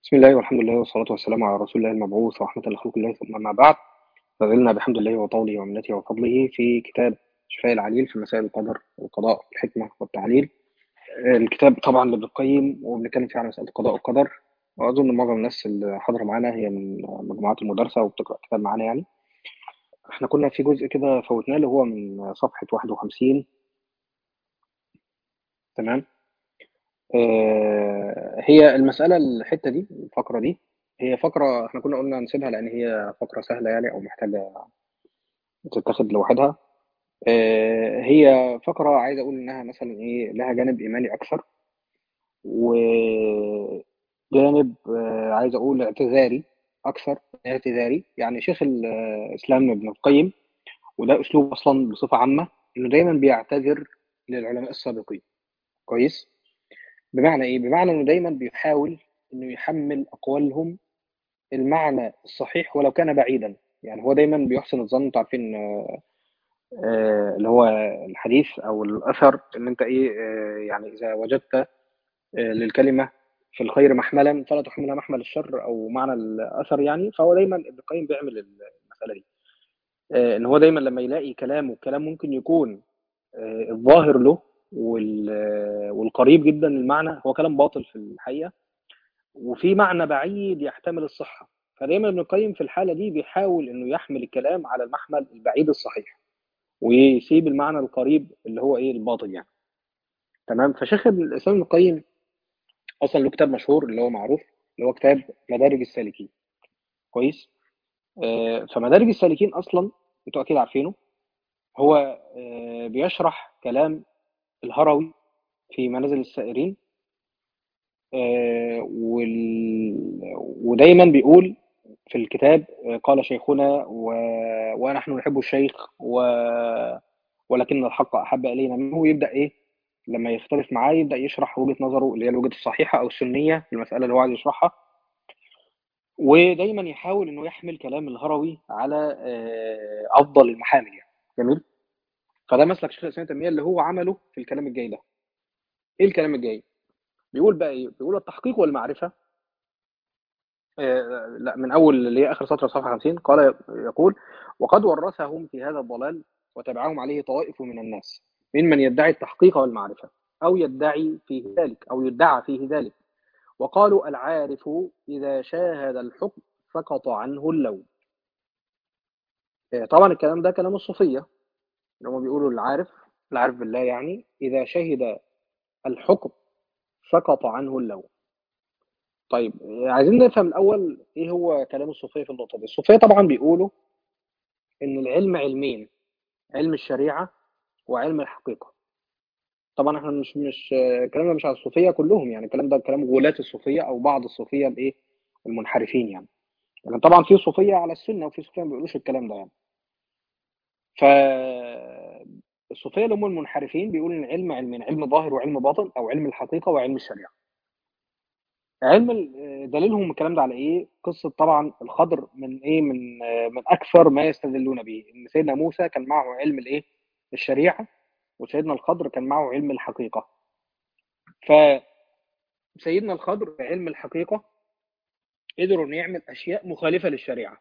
بسم الله والحمد لله والصلاة والسلام على رسول الله المبعوث ورحمة لخلق الله ثم ما بعد فزلنا بحمد الله وطوله ومنته وفضله في كتاب شفاء العليل في مسائل القدر والقضاء والحكمة والتعليل الكتاب طبعا لابن القيم وبنتكلم فيه على مسألة القضاء والقدر وأظن معظم الناس اللي حاضرة معانا هي من مجموعات المدرسة وبتقرأ كتاب معانا يعني احنا كنا في جزء كده فوتناه اللي هو من صفحة 51 تمام آه، هي المسألة الحتة دي الفقرة دي هي فقرة احنا كنا قلنا نسيبها لأن هي فقرة سهلة يعني أو محتاجة تتاخد لوحدها آه، هي فقرة عايز أقول إنها مثلا إيه لها جانب إيماني أكثر وجانب آه، عايز أقول اعتذاري أكثر اعتذاري يعني شيخ الإسلام ابن القيم وده أسلوب أصلا بصفة عامة إنه دايما بيعتذر للعلماء السابقين كويس بمعنى ايه بمعنى انه دايما بيحاول انه يحمل اقوالهم المعنى الصحيح ولو كان بعيدا يعني هو دايما بيحسن الظن انتوا عارفين آه، آه، اللي هو الحديث او الاثر ان انت ايه آه، يعني اذا وجدت آه، للكلمه في الخير محملا فلا تحملها محمل الشر او معنى الاثر يعني فهو دايما ابن القيم بيعمل المساله دي آه، ان هو دايما لما يلاقي كلام وكلام ممكن يكون آه، الظاهر له وال- والقريب جدا للمعنى هو كلام باطل في الحقيقه وفي معنى بعيد يحتمل الصحه فدايما ابن القيم في الحاله دي بيحاول انه يحمل الكلام على المحمل البعيد الصحيح ويسيب المعنى القريب اللي هو ايه الباطل يعني تمام فشيخ الاسلام ابن القيم اصلا له كتاب مشهور اللي هو معروف اللي هو كتاب مدارج السالكين كويس آه، فمدارج السالكين اصلا انتوا اكيد عارفينه هو آه، بيشرح كلام الهروي في منازل السائرين آه، وال... ودايما بيقول في الكتاب آه، قال شيخنا و... ونحن نحب الشيخ و... ولكن الحق أحب إلينا منه يبدأ إيه لما يختلف معاه يبدأ يشرح وجهة نظره اللي هي الوجهة الصحيحة أو السنية في المسألة اللي هو عايز يشرحها ودايما يحاول إنه يحمل كلام الهروي على آه، أفضل المحامل يعني جميل فده مسلك شيخ الإسلام تيمية اللي هو عمله في الكلام الجاي ده إيه الكلام الجاي؟ بيقول بقى إيه؟ بيقول التحقيق والمعرفة آه، لا من اول اللي هي اخر سطر صفحه 50 قال يقول وقد ورثهم في هذا الضلال وتبعهم عليه طوائف من الناس ممن يدعي التحقيق والمعرفه او يدعي فيه ذلك او يدعى فيه ذلك وقالوا العارف اذا شاهد الحكم سقط عنه اللوم آه، طبعا الكلام ده كلام الصوفيه اللي هم بيقولوا العارف العارف بالله يعني اذا شهد الحكم سقط عنه اللوم طيب عايزين نفهم الاول ايه هو كلام الصوفيه في النقطه دي الصوفيه طبعا بيقولوا ان العلم علمين علم الشريعه وعلم الحقيقه طبعا احنا مش مش الكلام ده مش على الصوفيه كلهم يعني الكلام ده كلام غلاة الصوفيه او بعض الصوفيه الايه المنحرفين يعني لكن طبعا في صوفيه على السنه وفي صوفيه ما بيقولوش الكلام ده يعني ف الصوفيه اللي هم المنحرفين بيقولوا ان العلم علمين علم ظاهر وعلم باطن او علم الحقيقه وعلم الشريعه علم ال- دليلهم الكلام ده على ايه؟ قصه طبعا الخضر من ايه؟ من من اكثر ما يستدلون به ان سيدنا موسى كان معه علم الايه؟ الشريعه وسيدنا الخضر كان معه علم الحقيقه. فسيدنا الخضر علم الحقيقه قدر انه يعمل اشياء مخالفه للشريعه.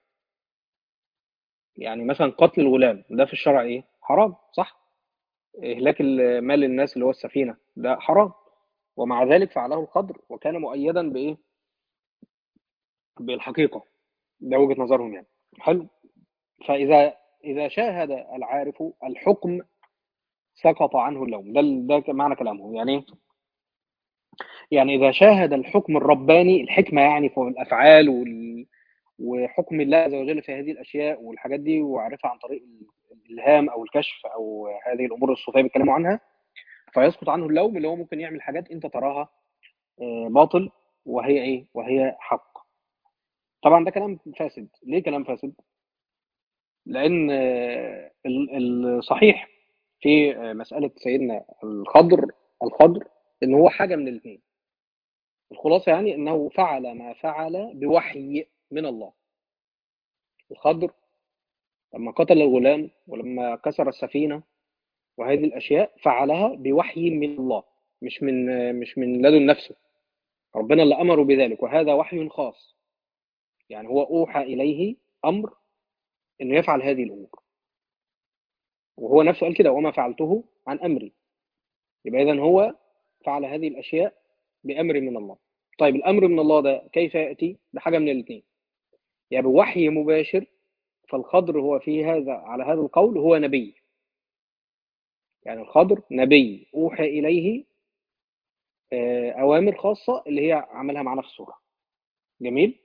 يعني مثلا قتل الغلام ده في الشرع ايه؟ حرام صح؟ اهلاك ال- مال الناس اللي هو السفينه ده حرام ومع ذلك فعله الخضر وكان مؤيدا بايه؟ بالحقيقه ده وجهه نظرهم يعني حلو فاذا اذا شاهد العارف الحكم سقط عنه اللوم ده ده معنى كلامهم يعني إيه؟ يعني اذا شاهد الحكم الرباني الحكمه يعني في الافعال وال... وحكم الله عز وجل في هذه الاشياء والحاجات دي وعرفها عن طريق الالهام او الكشف او هذه الامور الصوفيه بيتكلموا عنها فيسقط عنه اللوم اللي هو ممكن يعمل حاجات انت تراها آه، باطل وهي ايه وهي حق طبعا ده كلام فاسد ليه كلام فاسد لان آه، ال- الصحيح في آه، مساله سيدنا الخضر الخضر ان هو حاجه من الاثنين الخلاصه يعني انه فعل ما فعل بوحي من الله الخضر لما قتل الغلام ولما كسر السفينه وهذه الاشياء فعلها بوحي من الله مش من آه، مش من لدن نفسه ربنا اللي أمره بذلك وهذا وحي خاص يعني هو أوحى إليه أمر إنه يفعل هذه الأمور وهو نفسه قال كده وما فعلته عن أمري يبقى إذن هو فعل هذه الأشياء بأمر من الله طيب الأمر من الله ده كيف يأتي بحاجة من الاثنين يعني بوحي مباشر فالخضر هو في هذا على هذا القول هو نبي يعني الخضر نبي أوحى إليه آه، أوامر خاصة اللي هي عملها معنا في السورة جميل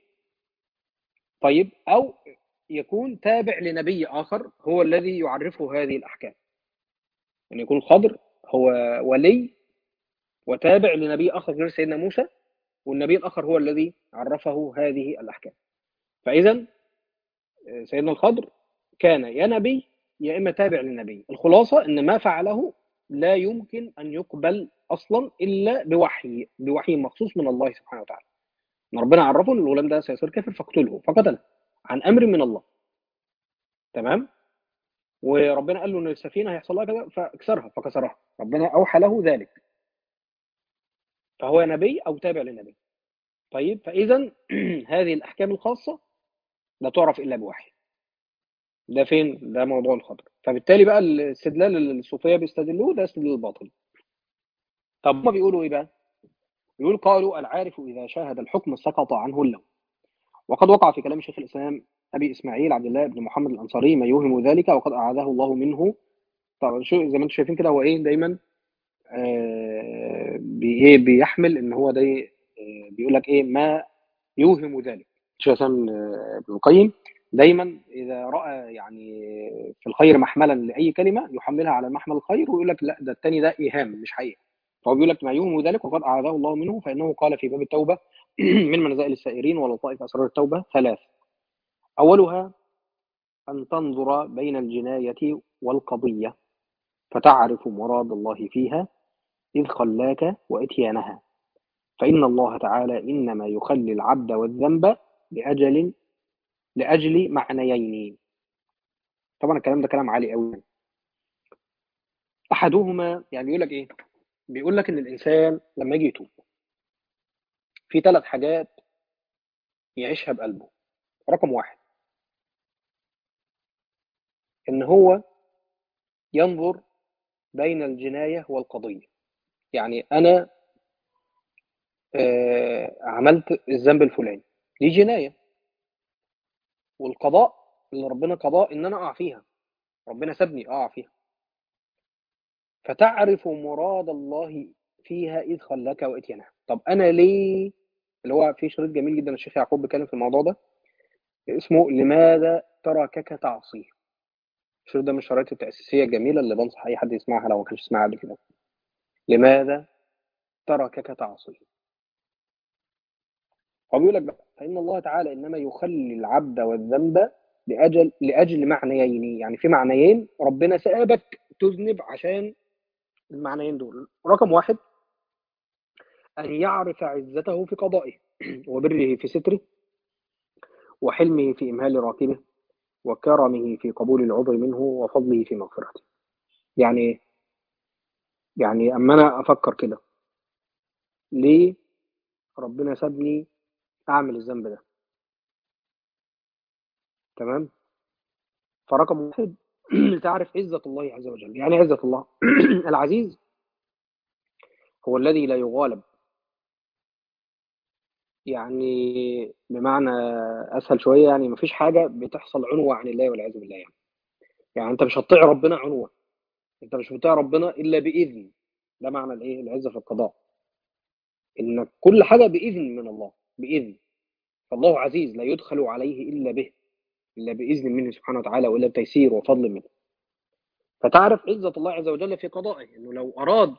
طيب أو يكون تابع لنبي آخر هو الذي يعرفه هذه الأحكام أن يكون الخضر هو ولي وتابع لنبي آخر غير سيدنا موسى والنبي الآخر هو الذي عرفه هذه الأحكام فإذا آه، سيدنا الخضر كان يا نبي يا إما تابع للنبي الخلاصة أن ما فعله لا يمكن أن يقبل أصلا إلا بوحي بوحي مخصوص من الله سبحانه وتعالى ان ربنا عرفه ان الغلام ده سيصير كافر فاقتله فقتله عن امر من الله تمام وربنا قال له ان السفينه هيحصل لها كذا فاكسرها فكسرها ربنا اوحى له ذلك فهو نبي او تابع للنبي طيب فاذا هذه الاحكام الخاصه لا تعرف الا بوحي ده فين ده موضوع الخطر فبالتالي بقى الاستدلال اللي الصوفيه بيستدلوه ده استدلال باطل طب ما بيقولوا ايه بقى يقول قالوا العارف إذا شاهد الحكم سقط عنه اللوم وقد وقع في كلام شيخ الإسلام أبي إسماعيل عبد الله بن محمد الأنصاري ما يوهم ذلك وقد أعاذه الله منه طبعا شو زي ما انتم شايفين كده هو إيه دايما آه بي إيه بيحمل إن هو ده آه بيقول لك إيه ما يوهم ذلك شيخ الإسلام آه، ابن القيم دايما إذا رأى يعني في الخير محملا لأي كلمة يحملها على محمل الخير ويقول لك لا ده التاني ده إيهام مش حقيقة فهو بيقول لك ما يوهم ذلك وقد أعاذه الله منه فإنه قال في باب التوبة من منزائل السائرين ولطائف أسرار التوبة ثلاث أولها أن تنظر بين الجناية والقضية فتعرف مراد الله فيها إذ خلاك وإتيانها فإن الله تعالى إنما يخلي العبد والذنب لأجل لأجل معنيين طبعا الكلام ده كلام عالي قوي أحدهما يعني يقول لك إيه بيقول لك إن الإنسان لما يجي يتوب في ثلاث حاجات يعيشها بقلبه رقم واحد إن هو ينظر بين الجناية والقضية يعني أنا آه عملت الذنب الفلاني دي جناية والقضاء اللي ربنا قضاه إن أنا أقع فيها ربنا سابني أقع فيها فتعرف مراد الله فيها إذ خلاك وإتيانها طب أنا ليه اللي هو في شريط جميل جدا الشيخ يعقوب بيتكلم في الموضوع ده اسمه لماذا تركك تعصيه الشريط ده من الشرايط التأسيسية الجميلة اللي بنصح أي حد يسمعها لو ما كانش سمعها قبل كده لماذا تركك تعصيه هو بيقول لك بقى فإن الله تعالى إنما يخلي العبد والذنب لأجل لأجل معنيين يعني في معنيين ربنا سابك تذنب عشان المعنيين دول رقم واحد أن يعرف عزته في قضائه وبره في ستره وحلمه في إمهال راكبه وكرمه في قبول العذر منه وفضله في مغفرته يعني ايه يعني اما انا افكر كده ليه ربنا سابني اعمل الذنب ده تمام فرقم واحد تعرف عزة الله عز وجل يعني عزة الله العزيز هو الذي لا يغالب يعني بمعنى اسهل شويه يعني مفيش حاجه بتحصل عنوه عن الله والعياذ بالله يعني يعني انت مش هتطيع ربنا عنوه انت مش هتطيع ربنا الا باذن ده معنى الايه العزه في القضاء ان كل حاجه باذن من الله باذن فالله عزيز لا يدخل عليه الا به الا باذن منه سبحانه وتعالى والا بتيسير وفضل منه فتعرف عزه الله عز وجل في قضائه انه لو اراد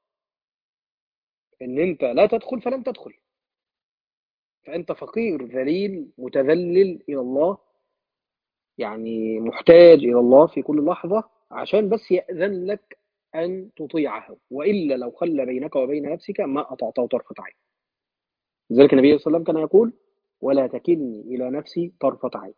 ان انت لا تدخل فلن تدخل فأنت فقير ذليل متذلل إلى الله يعني محتاج إلى الله في كل لحظة عشان بس يأذن لك أن تطيعه وإلا لو خلى بينك وبين نفسك ما أطعته طرفة عين لذلك النبي صلى الله عليه وسلم كان يقول ولا تكلني إلى نفسي طرفة عين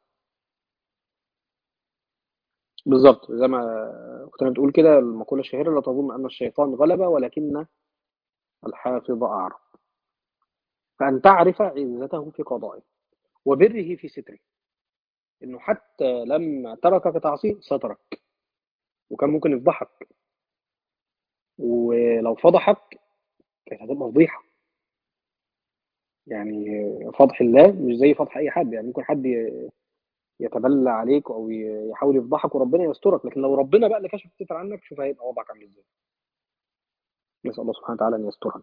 بالظبط زي ما اختنا بتقول كده المقولة الشهيرة لا تظن أن الشيطان غلب ولكن الحافظ أعرف فأن تعرف عزته في قضائه وبره في ستره إنه حتى لما تركك تعصيه سترك وكان ممكن يفضحك ولو فضحك كانت هتبقى فضيحة يعني فضح الله مش زي فضح أي حد يعني ممكن حد ي- يتبلى عليك أو ي- يحاول يفضحك وربنا يسترك لكن لو ربنا بقى اللي كشف الستر عنك شوف هيبقى وضعك عامل ازاي نسأل الله سبحانه وتعالى أن يسترنا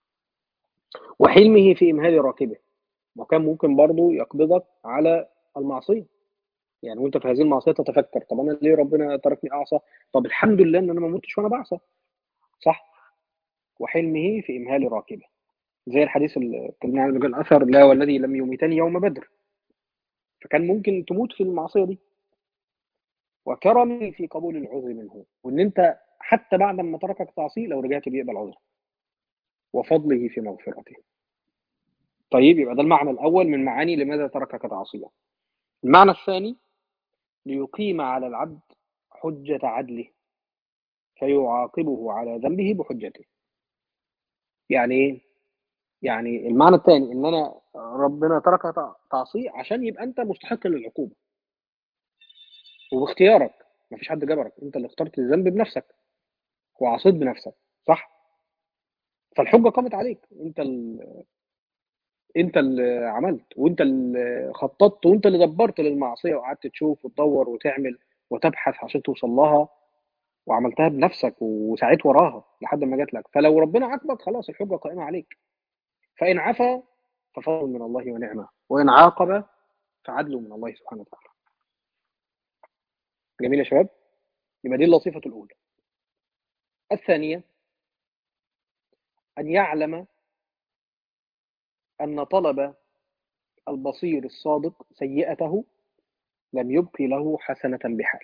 وحلمه في إمهال راكبه وكان ممكن برضه يقبضك على المعصية يعني وانت في هذه المعصية تتفكر طب انا ليه ربنا تركني اعصى طب الحمد لله ان انا ما متش وانا بعصى صح وحلمه في امهال راكبه زي الحديث اللي اتكلمنا عنه قال اثر لا والذي لم يميتني يوم بدر فكان ممكن تموت في المعصية دي وكرمه في قبول العذر منه وان انت حتى بعد ما تركك تعصيه لو رجعت بيقبل عذرك وفضله في مغفرته طيب يبقى ده المعنى الاول من معاني لماذا تركك تعصيه المعنى الثاني ليقيم على العبد حجة عدله فيعاقبه على ذنبه بحجته يعني ايه يعني المعنى الثاني ان انا ربنا ترك تع- تعصيه عشان يبقى انت مستحق للعقوبه وباختيارك مفيش حد جبرك انت اللي اخترت الذنب بنفسك وعصيت بنفسك صح فالحجه قامت عليك انت ال... انت اللي عملت وانت اللي خططت وانت اللي دبرت للمعصيه وقعدت تشوف وتدور وتعمل وتبحث عشان توصل لها وعملتها بنفسك وسعيت وراها لحد ما جات لك فلو ربنا عاقبك خلاص الحجه قائمه عليك فان عفا ففضل من الله ونعمه وان عاقب فعدل من الله سبحانه وتعالى جميل يا شباب يبقى دي اللطيفه الاولى الثانيه ان يعلم ان طلب البصير الصادق سيئته لم يبقي له حسنه بحال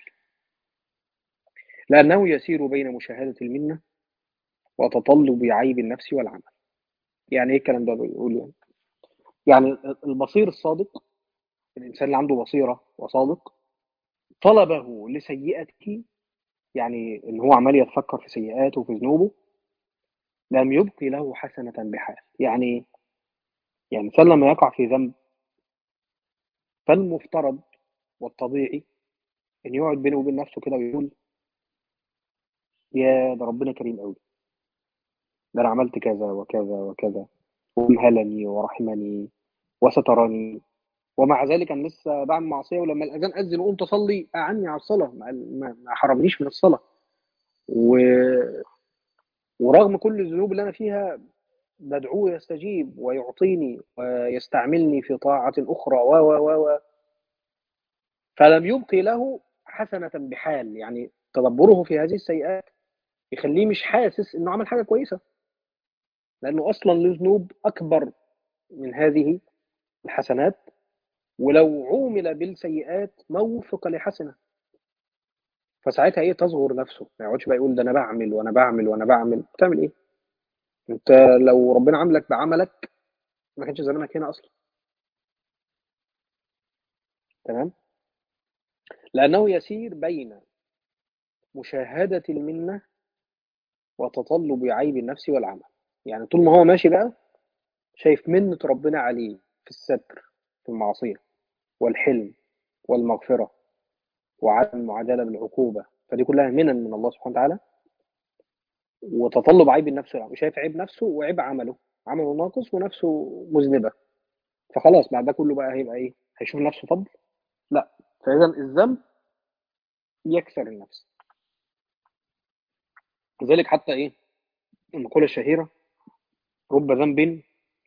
لانه يسير بين مشاهده المنه وتطلب عيب النفس والعمل يعني ايه الكلام ده بيقول يعني يعني البصير الصادق الانسان اللي عنده بصيره وصادق طلبه لسيئته يعني ان هو عمال يتفكر في سيئاته وفي ذنوبه لم يبقي له حسنه بحال يعني إيه؟ يعني الانسان لما يقع في ذنب فالمفترض والطبيعي ان يقعد بينه وبين نفسه كده ويقول يا ده ربنا كريم قوي ده انا عملت كذا وكذا وكذا وامهلني ورحمني وسترني ومع ذلك انا لسه بعمل معصيه ولما الاذان اذن وقمت اصلي اعني على الصلاه ما ما- ما حرمنيش من الصلاه و... ورغم كل الذنوب اللي انا فيها بدعوه يستجيب ويعطيني ويستعملني في طاعه اخرى و و و و فلم يبقي له حسنه بحال يعني تدبره في هذه السيئات يخليه مش حاسس انه عمل حاجه كويسه لانه اصلا له ذنوب اكبر من هذه الحسنات ولو عومل بالسيئات ما وفق لحسنه فساعتها ايه تصغر نفسه ما يقعدش بقى يقول ده انا بعمل وانا بعمل وانا بعمل بتعمل ايه انت لو ربنا عاملك بعملك ما كانش زمانك هنا اصلا تمام لانه يسير بين مشاهده المنه وتطلب عيب النفس والعمل يعني طول ما هو ماشي بقى شايف منة ربنا عليه في الستر في المعصية والحلم والمغفرة وعدم المعادلة بالعقوبة فدي كلها منن من الله سبحانه وتعالى وتطلب عيب النفس والعمل شايف عيب نفسه وعيب عمله عمله ناقص ونفسه مذنبة فخلاص بعد ده كله بقى هيبقى ايه هيشوف نفسه فضل لا فإذا الذنب يكسر النفس لذلك حتى ايه المقولة الشهيرة رب ذنب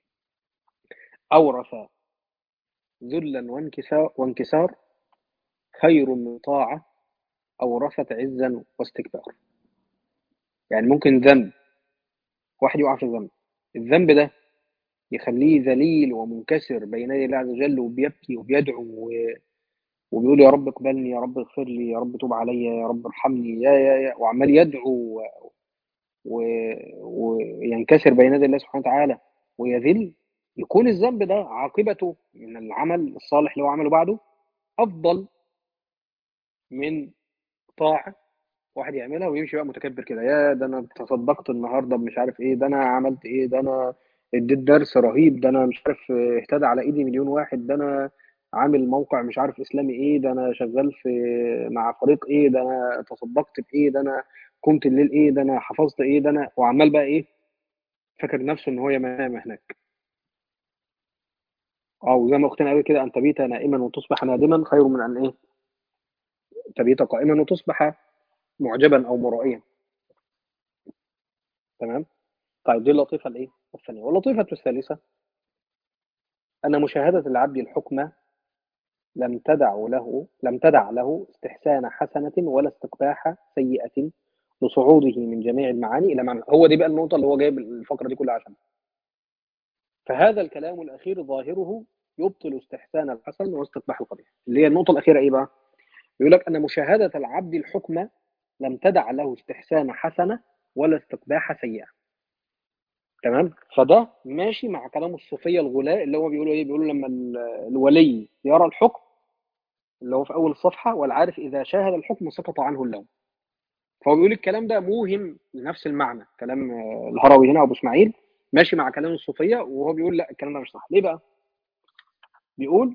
أورث ذلا وانكسار وانكسار خير من طاعة أورثت عزا واستكبار يعني ممكن ذنب واحد يقع في ذنب الذنب ده يخليه ذليل ومنكسر بين يدي الله عز وجل وبيبكي وبيدعو و- وبيقول يا رب اقبلني يا رب اغفر لي يا رب توب عليا يا رب ارحمني يا يا يا وعمال يدعو و- و- وينكسر بين يدي الله سبحانه وتعالى ويذل يكون الذنب ده عاقبته من العمل الصالح اللي هو عمله بعده افضل من طاعه واحد يعملها ويمشي بقى متكبر كده يا ده انا تصدقت النهارده مش عارف ايه ده انا عملت ايه ده انا اديت درس رهيب ده انا مش عارف اهتدى على ايدي مليون واحد ده انا عامل موقع مش عارف اسلامي ايه ده انا شغال في مع فريق ايه ده انا تصدقت بايه ده انا قمت الليل ايه ده انا حفظت ايه ده انا وعمال بقى ايه فاكر نفسه ان هو ينام هناك اه وزي ما اختنا قالت كده ان تبيت نائما وتصبح نادما خير من ان ايه تبيت قائما وتصبح معجبا او مرائيا تمام طيب دي اللطيفه الايه الثانيه واللطيفه الثالثه ان مشاهده العبد الحكم لم تدع له لم تدع له استحسان حسنه ولا استقباح سيئه لصعوده من جميع المعاني الى معنى هو دي بقى النقطه اللي هو جايب الفقره دي كلها عشان فهذا الكلام الاخير ظاهره يبطل استحسان الحسن واستقباح القبيح اللي هي النقطه الاخيره ايه بقى يقول لك ان مشاهده العبد الحكم لم تدع له استحسان حسنه ولا استقباح سيئه تمام فده ماشي مع كلام الصوفيه الغلاء اللي هو بيقولوا ايه بيقولوا لما الولي يرى الحكم اللي هو في اول الصفحه والعارف اذا شاهد الحكم سقط عنه اللوم فهو بيقول الكلام ده موهم لنفس المعنى كلام الهروي هنا ابو اسماعيل ماشي مع كلام الصوفيه وهو بيقول لا الكلام ده مش صح ليه بقى بيقول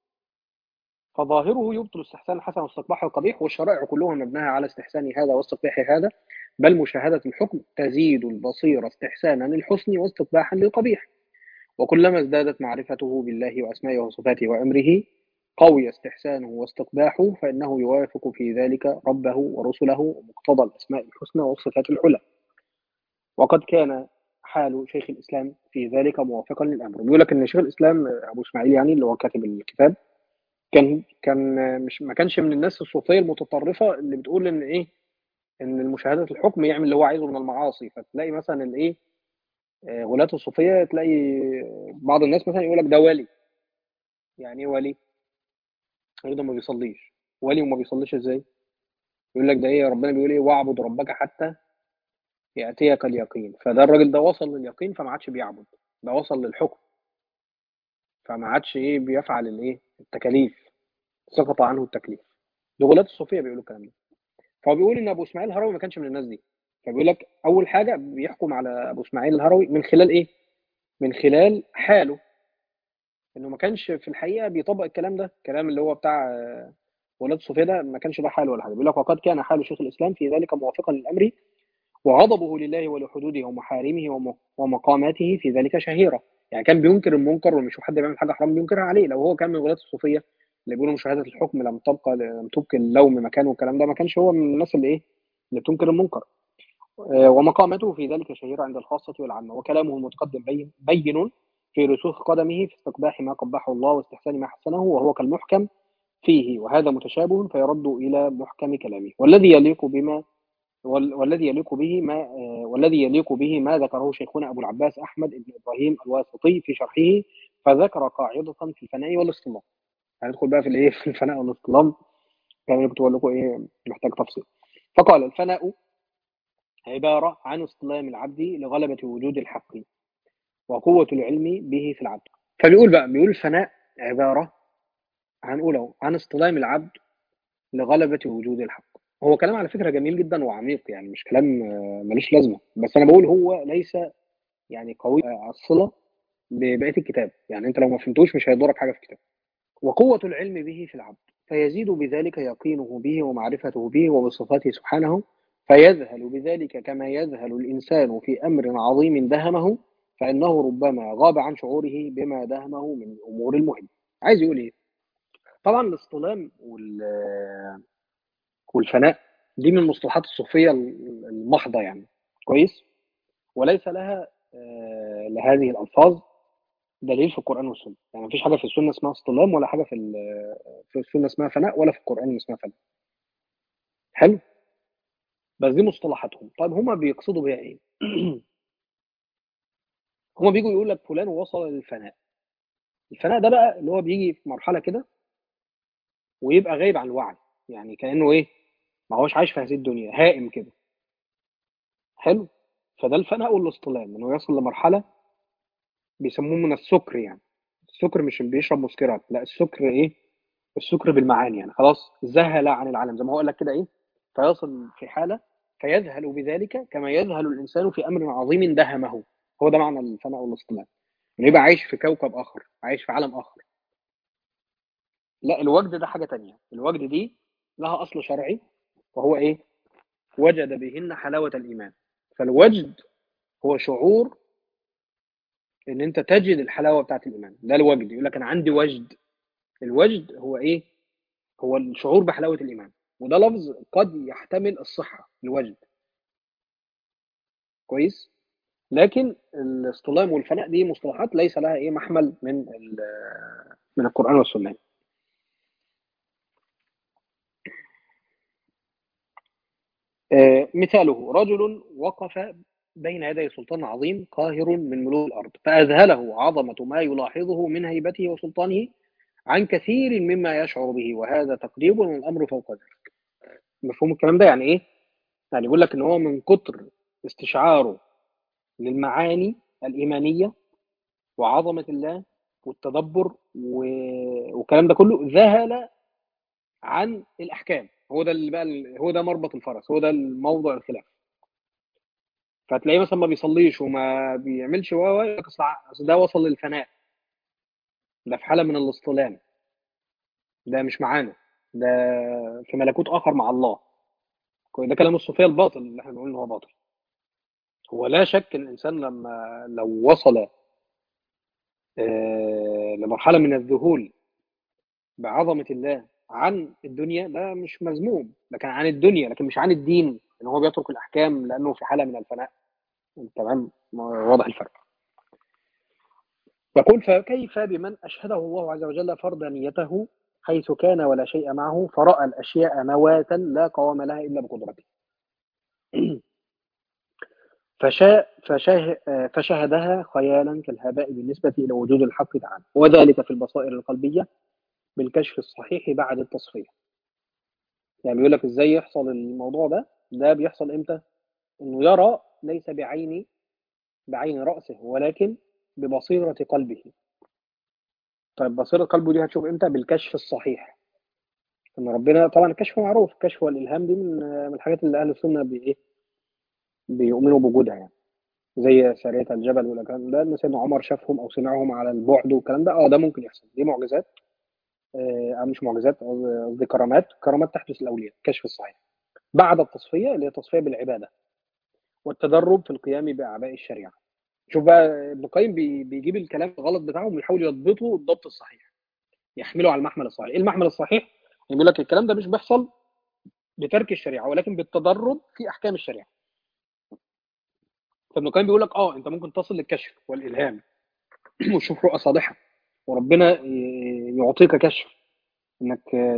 فظاهره يبطل استحسان الحسن واستقباح القبيح والشرائع كلها مبناها على استحسان هذا واستقباح هذا بل مشاهدة الحكم تزيد البصيرة استحسانا للحسن واستقباحا للقبيح وكلما ازدادت معرفته بالله وأسمائه وصفاته وأمره قوي استحسانه واستقباحه فإنه يوافق في ذلك ربه ورسله ومقتضى الأسماء الحسنى والصفات العلى وقد كان حال شيخ الإسلام في ذلك موافقا للأمر بيقول لك إن شيخ الإسلام أبو إسماعيل يعني اللي هو كاتب الكتاب كان كان مش ما كانش من الناس الصوفيه المتطرفه اللي بتقول ان ايه ان المشاهده الحكم يعمل اللي هو عايزه من المعاصي فتلاقي مثلا الايه غلاة الصوفيه تلاقي بعض الناس مثلا يقول لك ده ولي يعني ايه ولي؟ يقول ده ما بيصليش ولي وما بيصليش ازاي؟ يقول لك ده ايه ربنا بيقول ايه واعبد ربك حتى ياتيك اليقين فده الراجل ده وصل لليقين فما عادش بيعبد ده وصل للحكم فما عادش ايه بيفعل الايه التكاليف سقط عنه التكليف دي غلاة الصوفيه بيقولوا الكلام ده فهو بيقول ان ابو اسماعيل الهروي ما كانش من الناس دي فبيقول لك اول حاجه بيحكم على ابو اسماعيل الهروي من خلال ايه من خلال حاله انه ما كانش في الحقيقه بيطبق الكلام ده الكلام اللي هو بتاع غلاة الصوفيه ده ما كانش ده حاله ولا حاجه بيقول لك وقد كان حال شيخ الاسلام في ذلك موافقا للامر وغضبه لله ولحدوده ومحارمه ومقاماته في ذلك شهيره يعني كان بينكر المنكر ومش حد بيعمل حاجه حرام بينكرها عليه لو هو كان من غلاة الصوفيه اللي بيقولوا مشاهده الحكم لم تبقى لم تبقي اللوم مكانه والكلام ده ما كانش هو من الناس اللي ايه اللي بتنكر المنكر ومقامته في ذلك شهيرة عند الخاصة والعامة وكلامه المتقدم بين, بين في رسوخ قدمه في استقباح ما قبحه الله واستحسان ما حسنه وهو كالمحكم فيه وهذا متشابه فيرد إلى محكم كلامه والذي يليق بما والذي يليق به ما والذي يليق به ما ذكره شيخنا ابو العباس احمد بن ابراهيم الواسطي في شرحه فذكر قاعده في الفناء والاصطلاح هندخل بقى في الايه في الفناء والاصطلاح كان كنت بقول لكم ايه محتاج تفصيل فقال الفناء عباره عن اصطلام العبد لغلبه وجود الحق وقوه العلم به في العبد فبيقول بقى بيقول الفناء عباره هنقول اهو عن اصطلام العبد لغلبه وجود الحق هو كلام على فكره جميل جدا وعميق يعني مش كلام ملوش لازمه بس انا بقول هو ليس يعني قوي الصله ببقيه الكتاب يعني انت لو ما فهمتوش مش هيضرك حاجه في الكتاب وقوه العلم به في العبد فيزيد بذلك يقينه به ومعرفته به وبصفاته سبحانه فيذهل بذلك كما يذهل الانسان في امر عظيم دهمه فانه ربما غاب عن شعوره بما دهمه من الامور المهمه عايز يقول ايه طبعا الاصطلام وال والفناء دي من المصطلحات الصوفيه المحضه يعني كويس وليس لها آه لهذه الالفاظ دليل في القران والسنه يعني مفيش حاجه في السنه اسمها اصطلام ولا حاجه في في السنه اسمها فناء ولا في القران اسمها فناء حلو بس دي مصطلحاتهم طيب هما بيقصدوا بيها ايه هما بيجوا يقول لك فلان وصل للفناء الفناء ده بقى اللي هو بيجي في مرحله كده ويبقى غايب عن الوعي يعني كانه ايه ما هوش عايش في هذه الدنيا هائم كده حلو فده الفناء والاصطلام انه يصل لمرحله بيسموه من السكر يعني السكر مش بيشرب مسكرات لا السكر ايه السكر بالمعاني يعني خلاص ذهل عن العالم زي ما هو قال لك كده ايه فيصل في حاله فيذهل بذلك كما يذهل الانسان في امر عظيم دهمه هو ده معنى الفناء والاصطلاح انه يبقى عايش في كوكب اخر عايش في عالم اخر لا الوجد ده حاجه تانية الوجد دي لها اصل شرعي وهو ايه وجد بهن حلاوه الايمان فالوجد هو شعور ان انت تجد الحلاوه بتاعت الايمان ده الوجد يقول لك انا عندي وجد الوجد هو ايه هو الشعور بحلاوه الايمان وده لفظ قد يحتمل الصحه الوجد كويس لكن الاصطلام والفناء دي مصطلحات ليس لها ايه محمل من من القران والسنه آه مثاله رجل وقف بين يدي سلطان عظيم قاهر من ملوك الارض فاذهله عظمه ما يلاحظه من هيبته وسلطانه عن كثير مما يشعر به وهذا تقريب والامر فوق ذلك مفهوم الكلام ده يعني ايه يعني يقول لك ان هو من كتر استشعاره للمعاني الايمانيه وعظمه الله والتدبر و... والكلام ده كله ذهل عن الاحكام هو ده اللي بقى هو ده مربط الفرس هو ده الموضع الخلاف فتلاقيه مثلا ما بيصليش وما بيعملش و اصل ده وصل للفناء ده في حاله من الاصطلام ده مش معانا ده في ملكوت اخر مع الله ده كلام الصوفيه الباطل اللي احنا بنقول ان هو باطل هو لا شك ان الانسان لما لو وصل آه لمرحله من الذهول بعظمه الله عن الدنيا ده مش مذموم ده كان عن الدنيا لكن مش عن الدين ان هو بيترك الاحكام لانه في حاله من الفناء تمام واضح الفرق يقول فكيف بمن اشهده الله عز وجل فردانيته حيث كان ولا شيء معه فراى الاشياء نواه لا قوام لها الا بقدرته فشا فشه فشهدها خيالا كالهباء بالنسبة إلى وجود الحق تعالى وذلك في البصائر القلبية بالكشف الصحيح بعد التصفية يعني بيقول لك ازاي يحصل الموضوع ده ده بيحصل امتى انه يرى ليس بعين بعين رأسه ولكن ببصيرة قلبه طيب بصيرة قلبه دي هتشوف امتى بالكشف الصحيح ان ربنا طبعا الكشف معروف الكشف والالهام دي من من الحاجات اللي اهل السنه بايه بيؤمنوا بوجودها يعني زي سارية الجبل والكلام ده ان سيدنا عمر شافهم او سمعهم على البعد والكلام ده اه ده ممكن يحصل دي معجزات آه مش معجزات قصدي كرامات كرامات تحدث الاولياء كشف الصحيح بعد التصفيه اللي هي التصفيه بالعباده والتدرب في القيام باعباء الشريعه شوف بقى ابن القيم بيجيب الكلام الغلط بتاعهم ويحاول يضبطه الضبط الصحيح يحمله على المحمل الصحيح ايه المحمل الصحيح يعني بيقول لك الكلام ده مش بيحصل بترك الشريعه ولكن بالتدرب في احكام الشريعه فابن القيم بيقول لك اه انت ممكن تصل للكشف والالهام وتشوف رؤى صالحه وربنا يعطيك كشف انك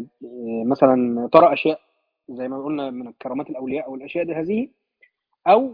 مثلا ترى اشياء زي ما قلنا من الكرامات الاولياء او الاشياء دي هذه او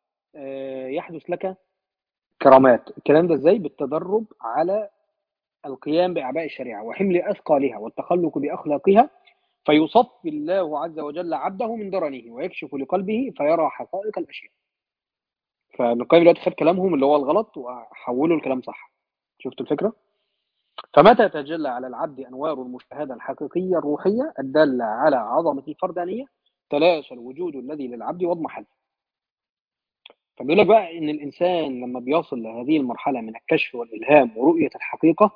يحدث لك كرامات الكلام ده ازاي بالتدرب على القيام باعباء الشريعه وحمل اثقالها والتخلق باخلاقها فيصفي الله عز وجل عبده من درنه ويكشف لقلبه فيرى حقائق الاشياء فابن القيم دلوقتي خد كلامهم اللي هو الغلط وحوله الكلام صح شفتوا الفكره فمتى تجلى على العبد انوار المشاهده الحقيقيه الروحيه الداله على عظمه الفردانيه تلاشى الوجود الذي للعبد واضمحل فبيقول لك بقى ان الانسان لما بيصل لهذه المرحله من الكشف والالهام ورؤيه الحقيقه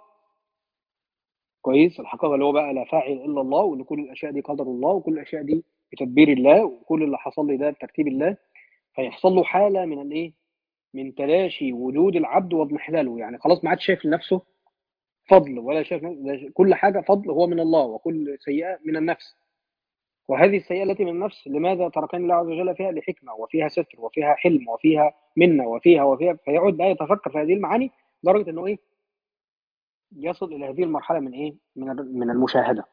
كويس الحقيقه اللي هو بقى لا فاعل الا الله وان كل الاشياء دي قدر الله وكل الاشياء دي بتدبير الله وكل اللي حصل لي ده بترتيب الله فيحصل له حاله من الايه؟ من تلاشي وجود العبد واضمحلاله يعني خلاص ما عادش شايف لنفسه فضل ولا شايف كل حاجه فضل هو من الله وكل سيئه من النفس وهذه السيئه التي من النفس لماذا تركني الله عز وجل فيها لحكمه وفيها ستر وفيها حلم وفيها منه وفيها وفيها فيقعد بقى يتفكر في هذه المعاني لدرجه انه ايه يصل الى هذه المرحله من ايه من من المشاهده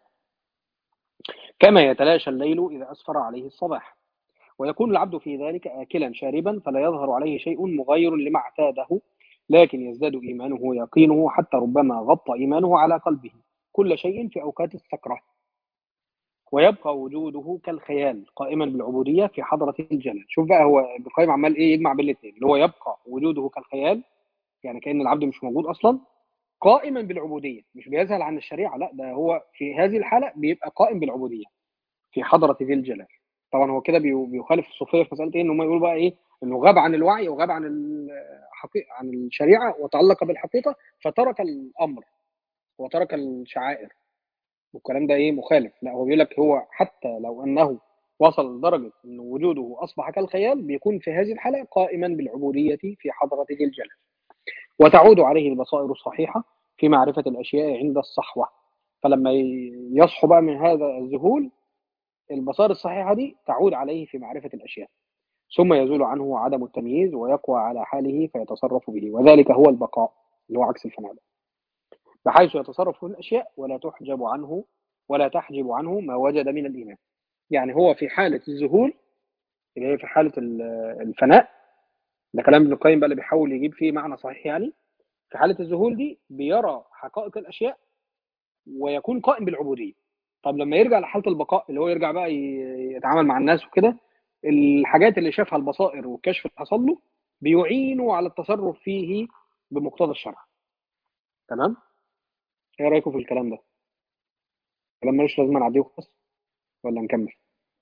كما يتلاشى الليل اذا اسفر عليه الصباح ويكون العبد في ذلك آكلا شاربا فلا يظهر عليه شيء مغاير لما اعتاده لكن يزداد إيمانه ويقينه حتى ربما غطى إيمانه على قلبه كل شيء في أوقات السكرة ويبقى وجوده كالخيال قائما بالعبودية في حضرة الجلال شوف بقى هو ابن القيم عمال إيه يجمع بين الاثنين اللي هو يبقى وجوده كالخيال يعني كأن العبد مش موجود أصلا قائما بالعبودية مش بيذهل عن الشريعة لا ده هو في هذه الحالة بيبقى قائم بالعبودية في حضرة ذي الجلال طبعا هو كده بيخالف الصوفيه في مساله ايه ان هم يقولوا بقى ايه انه غاب عن الوعي وغاب عن الحقيقه عن الشريعه وتعلق بالحقيقه فترك الامر وترك الشعائر والكلام ده ايه مخالف لا هو بيقول لك هو حتى لو انه وصل لدرجه ان وجوده اصبح كالخيال بيكون في هذه الحاله قائما بالعبوديه في حضره ذي الجلال وتعود عليه البصائر الصحيحه في معرفه الاشياء عند الصحوه فلما يصحو بقى من هذا الذهول البصائر الصحيحه دي تعود عليه في معرفه الاشياء ثم يزول عنه عدم التمييز ويقوى على حاله فيتصرف به وذلك هو البقاء اللي هو عكس الفناء بحيث يتصرف في الاشياء ولا تحجب عنه ولا تحجب عنه ما وجد من الايمان يعني هو في حاله الذهول اللي هي في حاله الفناء ده كلام ابن القيم بقى اللي بيحاول يجيب فيه معنى صحيح يعني في حاله الذهول دي بيرى حقائق الاشياء ويكون قائم بالعبوديه طب لما يرجع لحاله البقاء اللي هو يرجع بقى يتعامل مع الناس وكده الحاجات اللي شافها البصائر والكشف اللي حصل له بيعينوا على التصرف فيه بمقتضى الشرع تمام ايه رايكم في الكلام ده كلام ملوش لازمه نعديه وخلاص ولا نكمل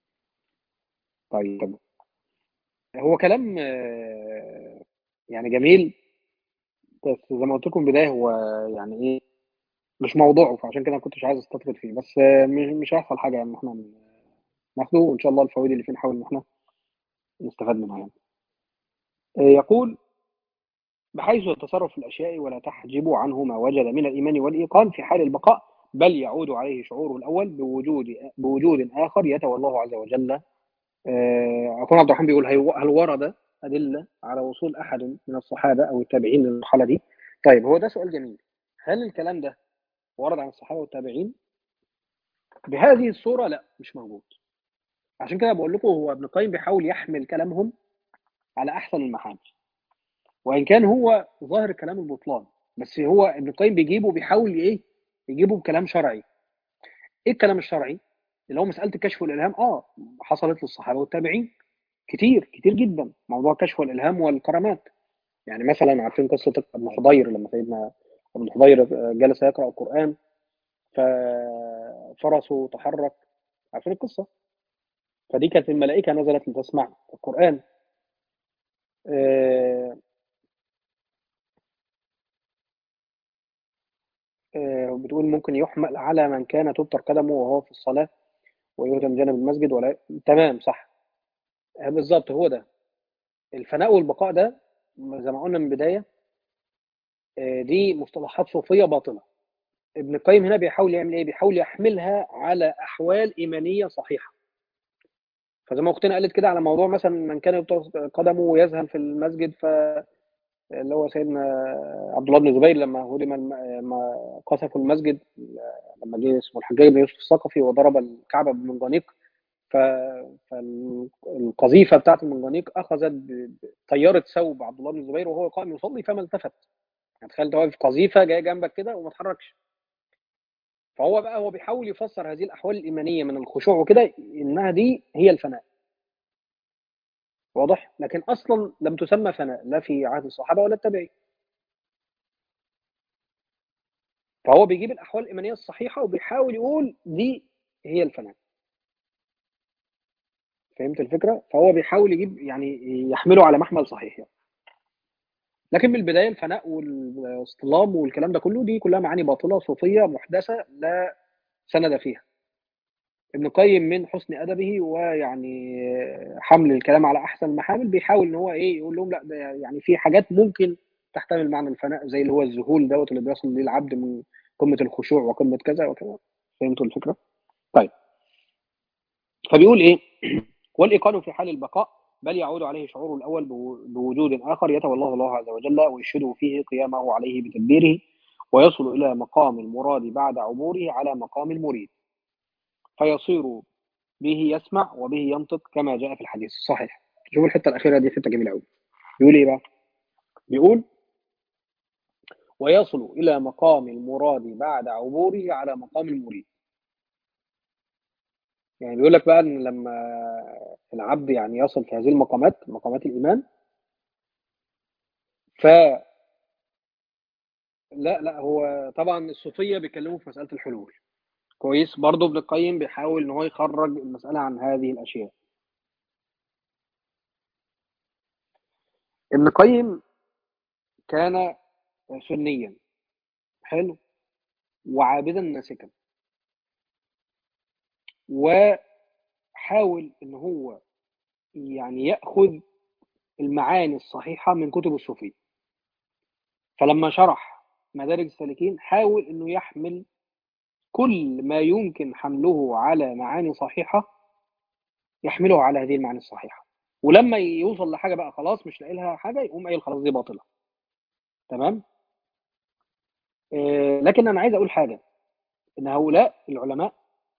طيب تمام هو كلام يعني جميل بس زي ما قلت لكم بدايه هو يعني ايه مش موضوعه فعشان كده ما كنتش عايز استطرد فيه بس مش هيحصل حاجه يعني احنا ناخده وان شاء الله الفوائد اللي فيه نحاول ان احنا نستفاد منها يعني يقول بحيث يتصرف في الاشياء ولا تحجب عنه ما وجد من الايمان والايقان في حال البقاء بل يعود عليه شعوره الاول بوجود بوجود اخر يتولاه عز وجل اخونا عبد الرحمن بيقول هل ورد ادله على وصول احد من الصحابه او التابعين للمرحله دي؟ طيب هو ده سؤال جميل هل الكلام ده ورد عن الصحابه والتابعين؟ بهذه الصوره لا مش موجود عشان كده بقول لكم هو ابن القيم بيحاول يحمل كلامهم على احسن المحامل وان كان هو ظاهر كلام البطلان بس هو ابن القيم بيجيبه بيحاول ايه يجيبه بكلام شرعي ايه الكلام الشرعي اللي هو مساله الكشف والالهام اه حصلت للصحابه والتابعين كتير كتير جدا موضوع الكشف والالهام والكرامات يعني مثلا عارفين قصه ابن حضير لما سيدنا ابن حضير جلس يقرا القران ففرسه تحرك عارفين القصه فدي كانت الملائكه نزلت لتسمع القران آه بتقول ممكن يحمل على من كان تبتر قدمه وهو في الصلاة ويهدم جانب المسجد ولا تمام صح بالظبط هو ده الفناء والبقاء ده زي ما قلنا من البداية دي مصطلحات صوفية باطلة ابن القيم هنا بيحاول يعمل ايه بيحاول يحملها على احوال ايمانيه صحيحه فزي ما اختنا قالت كده على موضوع مثلا من كان يبتر قدمه ويذهل في المسجد ف اللي هو سيدنا عبد الله بن زبير لما هدم لما قذفوا المسجد لما جه اسمه الحجاج بن يوسف الثقفي وضرب الكعبه بالمنجنيق ف... فالقذيفه بتاعت المنجنيق اخذت طياره ثوب عبد الله بن الزبير وهو قائم يصلي فما التفت يعني تخيل واقف قذيفه جايه جنبك كده وما اتحركش فهو بقى هو بيحاول يفسر هذه الاحوال الايمانيه من الخشوع وكده انها دي هي الفناء واضح لكن اصلا لم تسمى فناء لا في عهد الصحابه ولا التابعين فهو بيجيب الاحوال الايمانيه الصحيحه وبيحاول يقول دي هي الفناء فهمت الفكره فهو بيحاول يجيب يعني يحمله على محمل صحيح يعني. لكن من البدايه الفناء والاصطلام والكلام ده كله دي كلها معاني باطله صوفيه محدثه لا سند فيها ابن القيم من حسن ادبه ويعني حمل الكلام على احسن المحامل بيحاول ان هو ايه يقول لهم لا ده يعني في حاجات ممكن تحتمل معنى الفناء زي اللي هو الذهول دوت اللي بيصل ليه العبد من قمه الخشوع وقمه كذا وكذا فهمتوا الفكره؟ طيب فبيقول ايه؟ والايقان في حال البقاء بل يعود عليه شعوره الاول بوجود اخر يتولاه الله عز وجل ويشهده فيه قيامه عليه بتدبيره ويصل الى مقام المراد بعد عبوره على مقام المريد فيصير به يسمع وبه ينطق كما جاء في الحديث الصحيح شوفوا الحته الاخيره دي حته جميله قوي بيقول ايه بقى بيقول ويصل الى مقام المراد بعد عبوره على مقام المريد يعني بيقول لك بقى ان لما العبد يعني يصل في هذه المقامات مقامات الايمان ف لا لا هو طبعا الصوفيه بيتكلموا في مساله الحلول كويس برضه ابن القيم بيحاول ان هو يخرج المساله عن هذه الاشياء ابن القيم كان سنيا حلو وعابدا ناسكا وحاول ان هو يعني ياخذ المعاني الصحيحه من كتب الصوفيه فلما شرح مدارج السالكين حاول انه يحمل كل ما يمكن حمله على معاني صحيحه يحمله على هذه المعاني الصحيحه ولما يوصل لحاجه بقى خلاص مش لاقي لها حاجه يقوم قايل خلاص دي باطله تمام آه، لكن انا عايز اقول حاجه ان هؤلاء العلماء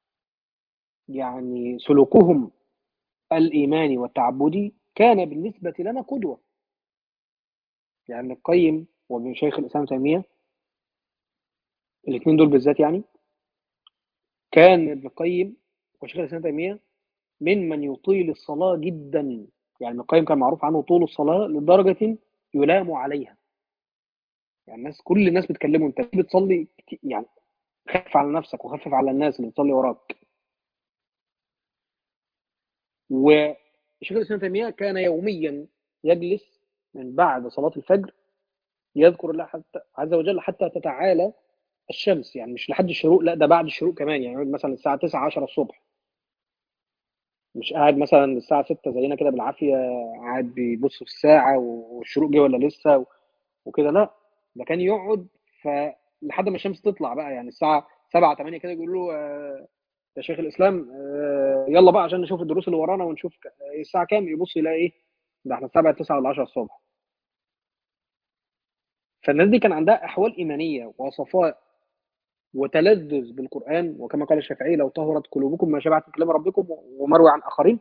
يعني سلوكهم الايماني والتعبدي كان بالنسبه لنا قدوه يعني ابن القيم وابن شيخ الاسلام تيميه الاثنين دول بالذات يعني كان ابن القيم وشيخ الاسلام تيميه ممن يطيل الصلاه جدا يعني ابن القيم كان معروف عنه طول الصلاه لدرجه يلام عليها يعني الناس كل الناس بتكلمه انت ليه بتصلي كتير؟ يعني خفف على نفسك وخفف على الناس اللي بتصلي وراك وشيخ الاسلام تيميه كان يوميا يجلس من بعد صلاه الفجر يذكر الله حتى عز وجل حتى تتعالى الشمس يعني مش لحد الشروق لا ده بعد الشروق كمان يعني يقعد مثلا الساعه 9 10 الصبح مش قاعد مثلا الساعه 6 زينا كده بالعافيه قاعد بيبص في الساعه والشروق جه ولا لسه وكده لا ده كان يقعد ف لحد ما الشمس تطلع بقى يعني الساعه 7 8 كده يقول له آه، يا شيخ الاسلام آه، يلا بقى عشان نشوف الدروس اللي ورانا ونشوف ك- الساعه كام يبص يلاقي ايه ده احنا الساعه بقت 9 ولا 10 الصبح فالناس دي كان عندها احوال ايمانيه وصفاء وتلذذ بالقران وكما قال الشافعي لو طهرت قلوبكم ما شبعت من كلام ربكم ومروي عن اخرين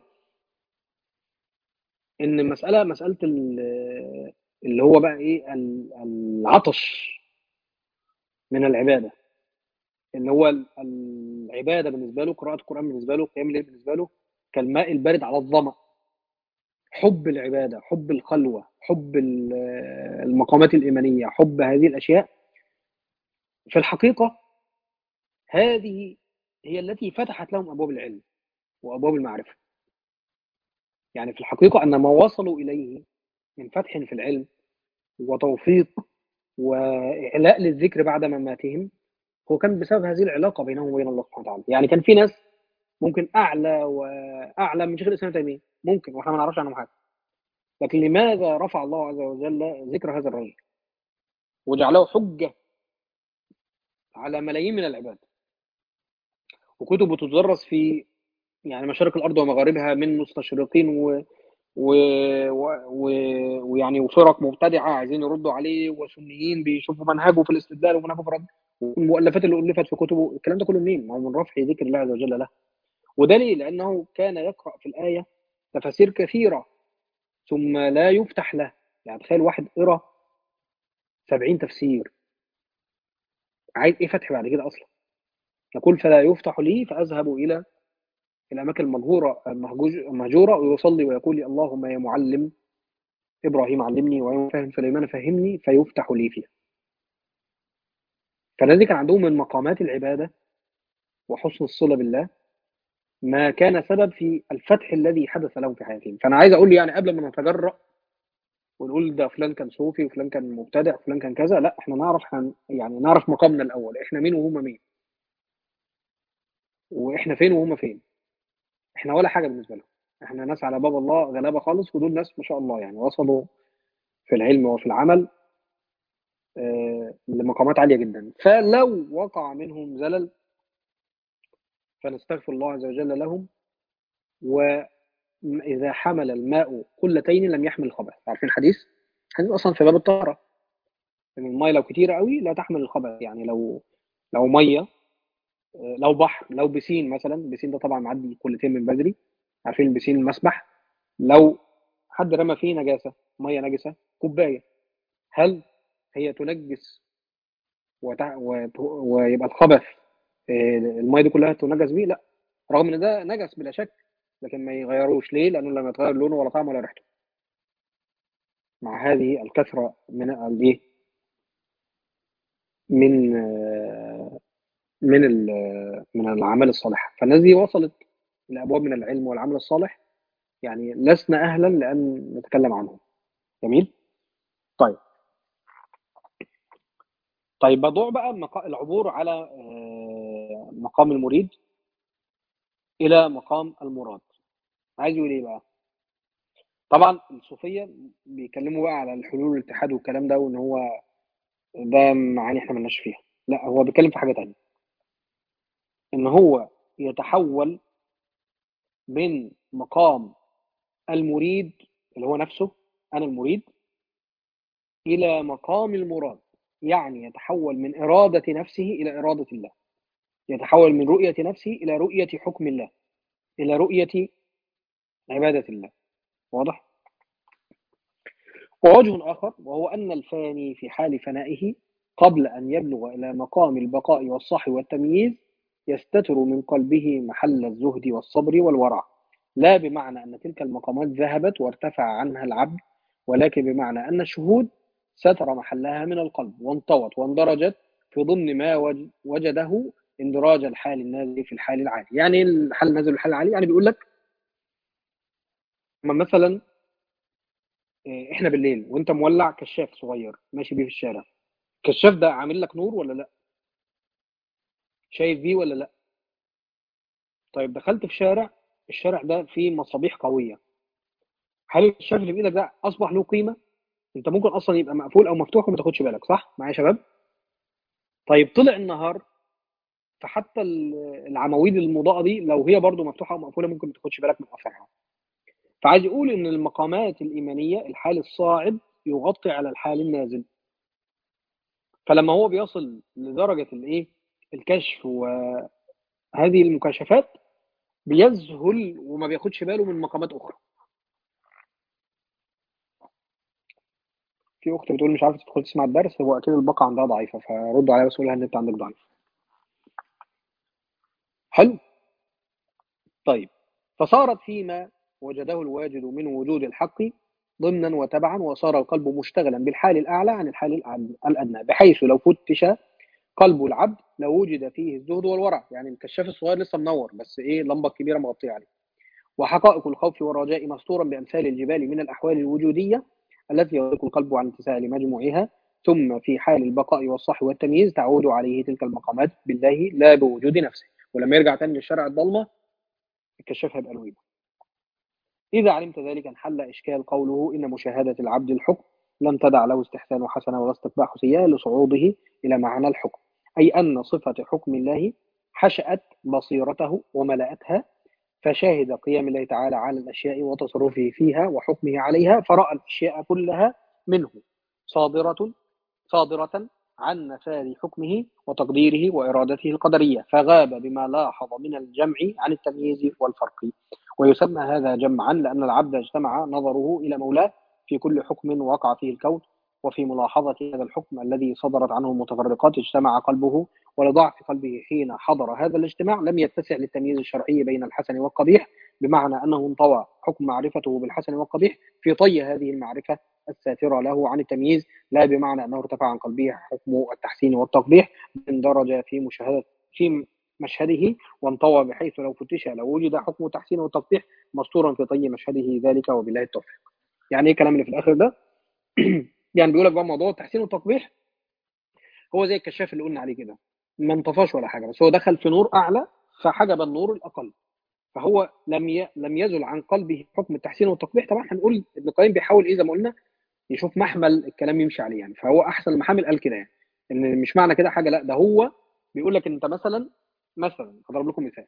ان المساله مساله ال- اللي هو بقى ايه ال- العطش من العباده ان هو ال- العباده بالنسبه له قراءه القران بالنسبه له قيام الليل بالنسبه له كالماء البارد على الظما حب العباده حب الخلوه حب ال- المقامات الايمانيه حب هذه الاشياء في الحقيقه هذه هي التي فتحت لهم ابواب العلم وابواب المعرفه يعني في الحقيقه ان ما وصلوا اليه من فتح في العلم وتوفيق واعلاء للذكر بعد مماتهم هو كان بسبب هذه العلاقه بينهم وبين الله سبحانه وتعالى يعني كان في ناس ممكن اعلى واعلى من شيخ الاسلام ابن تيميه ممكن واحنا ما نعرفش عنهم حاجه لكن لماذا رفع الله عز وجل ذكر هذا الرجل وجعله حجه على ملايين من العباد وكتبه تدرس في يعني مشارق الارض ومغاربها من مستشرقين و و... و... و... ويعني وفرق مبتدعه عايزين يردوا عليه وسنيين بيشوفوا منهجه في الاستدلال ومنهجه في الرد والمؤلفات اللي الفت في كتبه الكلام ده كله منين؟ ما هو من رفع ذكر الله عز وجل له وده ليه؟ لانه كان يقرا في الايه تفاسير كثيره ثم لا يفتح له يعني تخيل واحد قرا 70 تفسير عايز ايه فتح بعد كده اصلا؟ يقول فلا يفتح لي فاذهب الى الاماكن المجهوره المهجوج- المهجوره ويصلي ويقول اللهم يا معلم ابراهيم علمني ويا فاهم سليمان فهمني فيفتح لي فيها. فالذي كان عندهم من مقامات العباده وحسن الصله بالله ما كان سبب في الفتح الذي حدث لهم في حياتهم، فانا عايز اقول يعني قبل ما نتجرأ ونقول ده فلان كان صوفي وفلان كان مبتدع وفلان كان كذا لا احنا نعرف احنا يعني نعرف مقامنا الاول احنا مين وهم مين واحنا فين وهم فين احنا ولا حاجه بالنسبه لهم احنا ناس على باب الله غلابه خالص ودول ناس ما شاء الله يعني وصلوا في العلم وفي العمل آه، لمقامات عاليه جدا فلو وقع منهم زلل فنستغفر الله عز وجل لهم وإذا حمل الماء قلتين لم يحمل الخبث عارفين الحديث؟ حديث أصلا في باب الطهارة إن المية لو كتيرة قوي لا تحمل الخبث يعني لو لو مية آه، لو بحر لو بسين مثلا البسين ده طبعا معدي قلتين من بدري عارفين البسين المسبح لو حد رمى فيه نجاسة مية نجسة كوباية هل هي تنجس وتع... وت... ويبقى الخبث آه، المية دي كلها تنجس بيه؟ لا رغم ان ده نجس بلا شك لكن ما يغيروش ليه؟ لانه لم يتغير لونه ولا طعمه ولا ريحته مع هذه الكثرة من الايه؟ من آه، من ال- من الاعمال الصالحة فالناس دي وصلت لابواب من العلم والعمل الصالح يعني لسنا اهلا لان نتكلم عنهم جميل طيب طيب موضوع بقى مقا- العبور على آه، مقام المريد الى مقام المراد عايز يقول ايه بقى طبعا الصوفيه بيتكلموا بقى على الحلول والاتحاد والكلام ده وان هو ده معاني احنا مالناش فيها لا هو بيتكلم في حاجه تانية ان هو يتحول من مقام المريد اللي هو نفسه انا المريد الى مقام المراد يعني يتحول من اراده نفسه الى اراده الله يتحول من رؤيه نفسه الى رؤيه حكم الله الى رؤيه عباده الله واضح ووجه آخر وهو أن الفاني في حال فنائه قبل أن يبلغ إلى مقام البقاء والصح والتمييز يستتر من قلبه محل الزهد والصبر والورع لا بمعنى أن تلك المقامات ذهبت وارتفع عنها العبد ولكن بمعنى أن الشهود ستر محلها من القلب وانطوت واندرجت في ضمن ما وج- وجده اندراج الحال النازل في الحال العالي يعني إيه الحال النازل في الحال العالي يعني بيقول لك ما مثلا إيه، احنا بالليل وانت مولع كشاف صغير ماشي بيه في الشارع الكشاف ده عامل لك نور ولا لا شايف بيه ولا لا طيب دخلت في شارع الشارع ده فيه مصابيح قويه هل الكشاف اللي بايدك ده اصبح له قيمه انت ممكن اصلا يبقى مقفول او مفتوح وما تاخدش بالك صح معايا يا شباب طيب طلع النهار فحتى ال- العواميد المضاءه دي لو هي برضو مفتوحه او مقفوله ممكن ما تاخدش بالك من اثرها فعايز يقول ان المقامات الايمانيه الحال الصاعد يغطي على الحال النازل فلما هو بيصل لدرجه الايه الكشف وهذه المكاشفات بيذهل وما بياخدش باله من مقامات اخرى في اخت بتقول مش عارفه تدخل تسمع الدرس هو اكيد الباقه عندها ضعيفه فردوا عليها بس قولها النت عندك ضعيف حلو طيب فصارت فيما وجده الواجد من وجود الحق ضمنا وتبعا وصار القلب مشتغلا بالحال الاعلى عن الحال الأعلى- الادنى بحيث لو فتش قلب العبد لوجد فيه الزهد والورع يعني الكشاف الصغير لسه منور بس ايه اللمبه الكبيره مغطيه عليه وحقائق الخوف والرجاء مستورا بامثال الجبال من الاحوال الوجوديه التي يضيق القلب عن اتساع مجموعها ثم في حال البقاء والصح والتمييز تعود عليه تلك المقامات بالله لا بوجود نفسه ولما يرجع تاني للشرع الضلمه الكشاف هيبقى له قيمة. إذا علمت ذلك انحل إشكال قوله إن مشاهدة العبد الحكم لم تدع له استحسان حسنة ولا استقباح سيئة لصعوده إلى معنى الحكم أي أن صفة حكم الله حشأت بصيرته وملأتها فشاهد قيام الله تعالى على الأشياء وتصرفه فيها وحكمه عليها فرأى الأشياء كلها منه صادرة صادرة عن نفاذ حكمه وتقديره وإرادته القدرية فغاب بما لاحظ من الجمع عن التمييز والفرق ويسمى هذا جمعا لأن العبد اجتمع نظره إلى مولاه في كل حكم وقع فيه الكون وفي ملاحظة هذا الحكم الذي صدرت عنه المتفرقات اجتمع قلبه ولضعف قلبه حين حضر هذا الاجتماع لم يتسع للتمييز الشرعي بين الحسن والقبيح بمعنى أنه انطوى حكم معرفته بالحسن والقبيح في طي هذه المعرفة الساترة له عن التمييز لا بمعنى أنه ارتفع عن قلبه حكم التحسين والتقبيح من درجة في مشاهدة في مشهده وانطوى بحيث لو فتش لو وجد حكم التحسين والتقبيح مستورا في طي مشهده ذلك وبالله التوفيق. يعني ايه الكلام اللي في الاخر ده؟ يعني بيقول لك بقى موضوع التحسين والتقبيح هو زي الكشاف اللي قلنا عليه كده ما انطفاش ولا حاجه بس هو دخل في نور اعلى فحجب النور الاقل فهو لم ي... لم يزل عن قلبه حكم التحسين والتقبيح طبعا هنقول ابن القيم بيحاول ايه زي ما قلنا يشوف محمل الكلام يمشي عليه يعني فهو احسن المحامل قال كده يعني ان مش معنى كده حاجه لا ده هو بيقول لك انت مثلا مثلا اضرب لكم مثال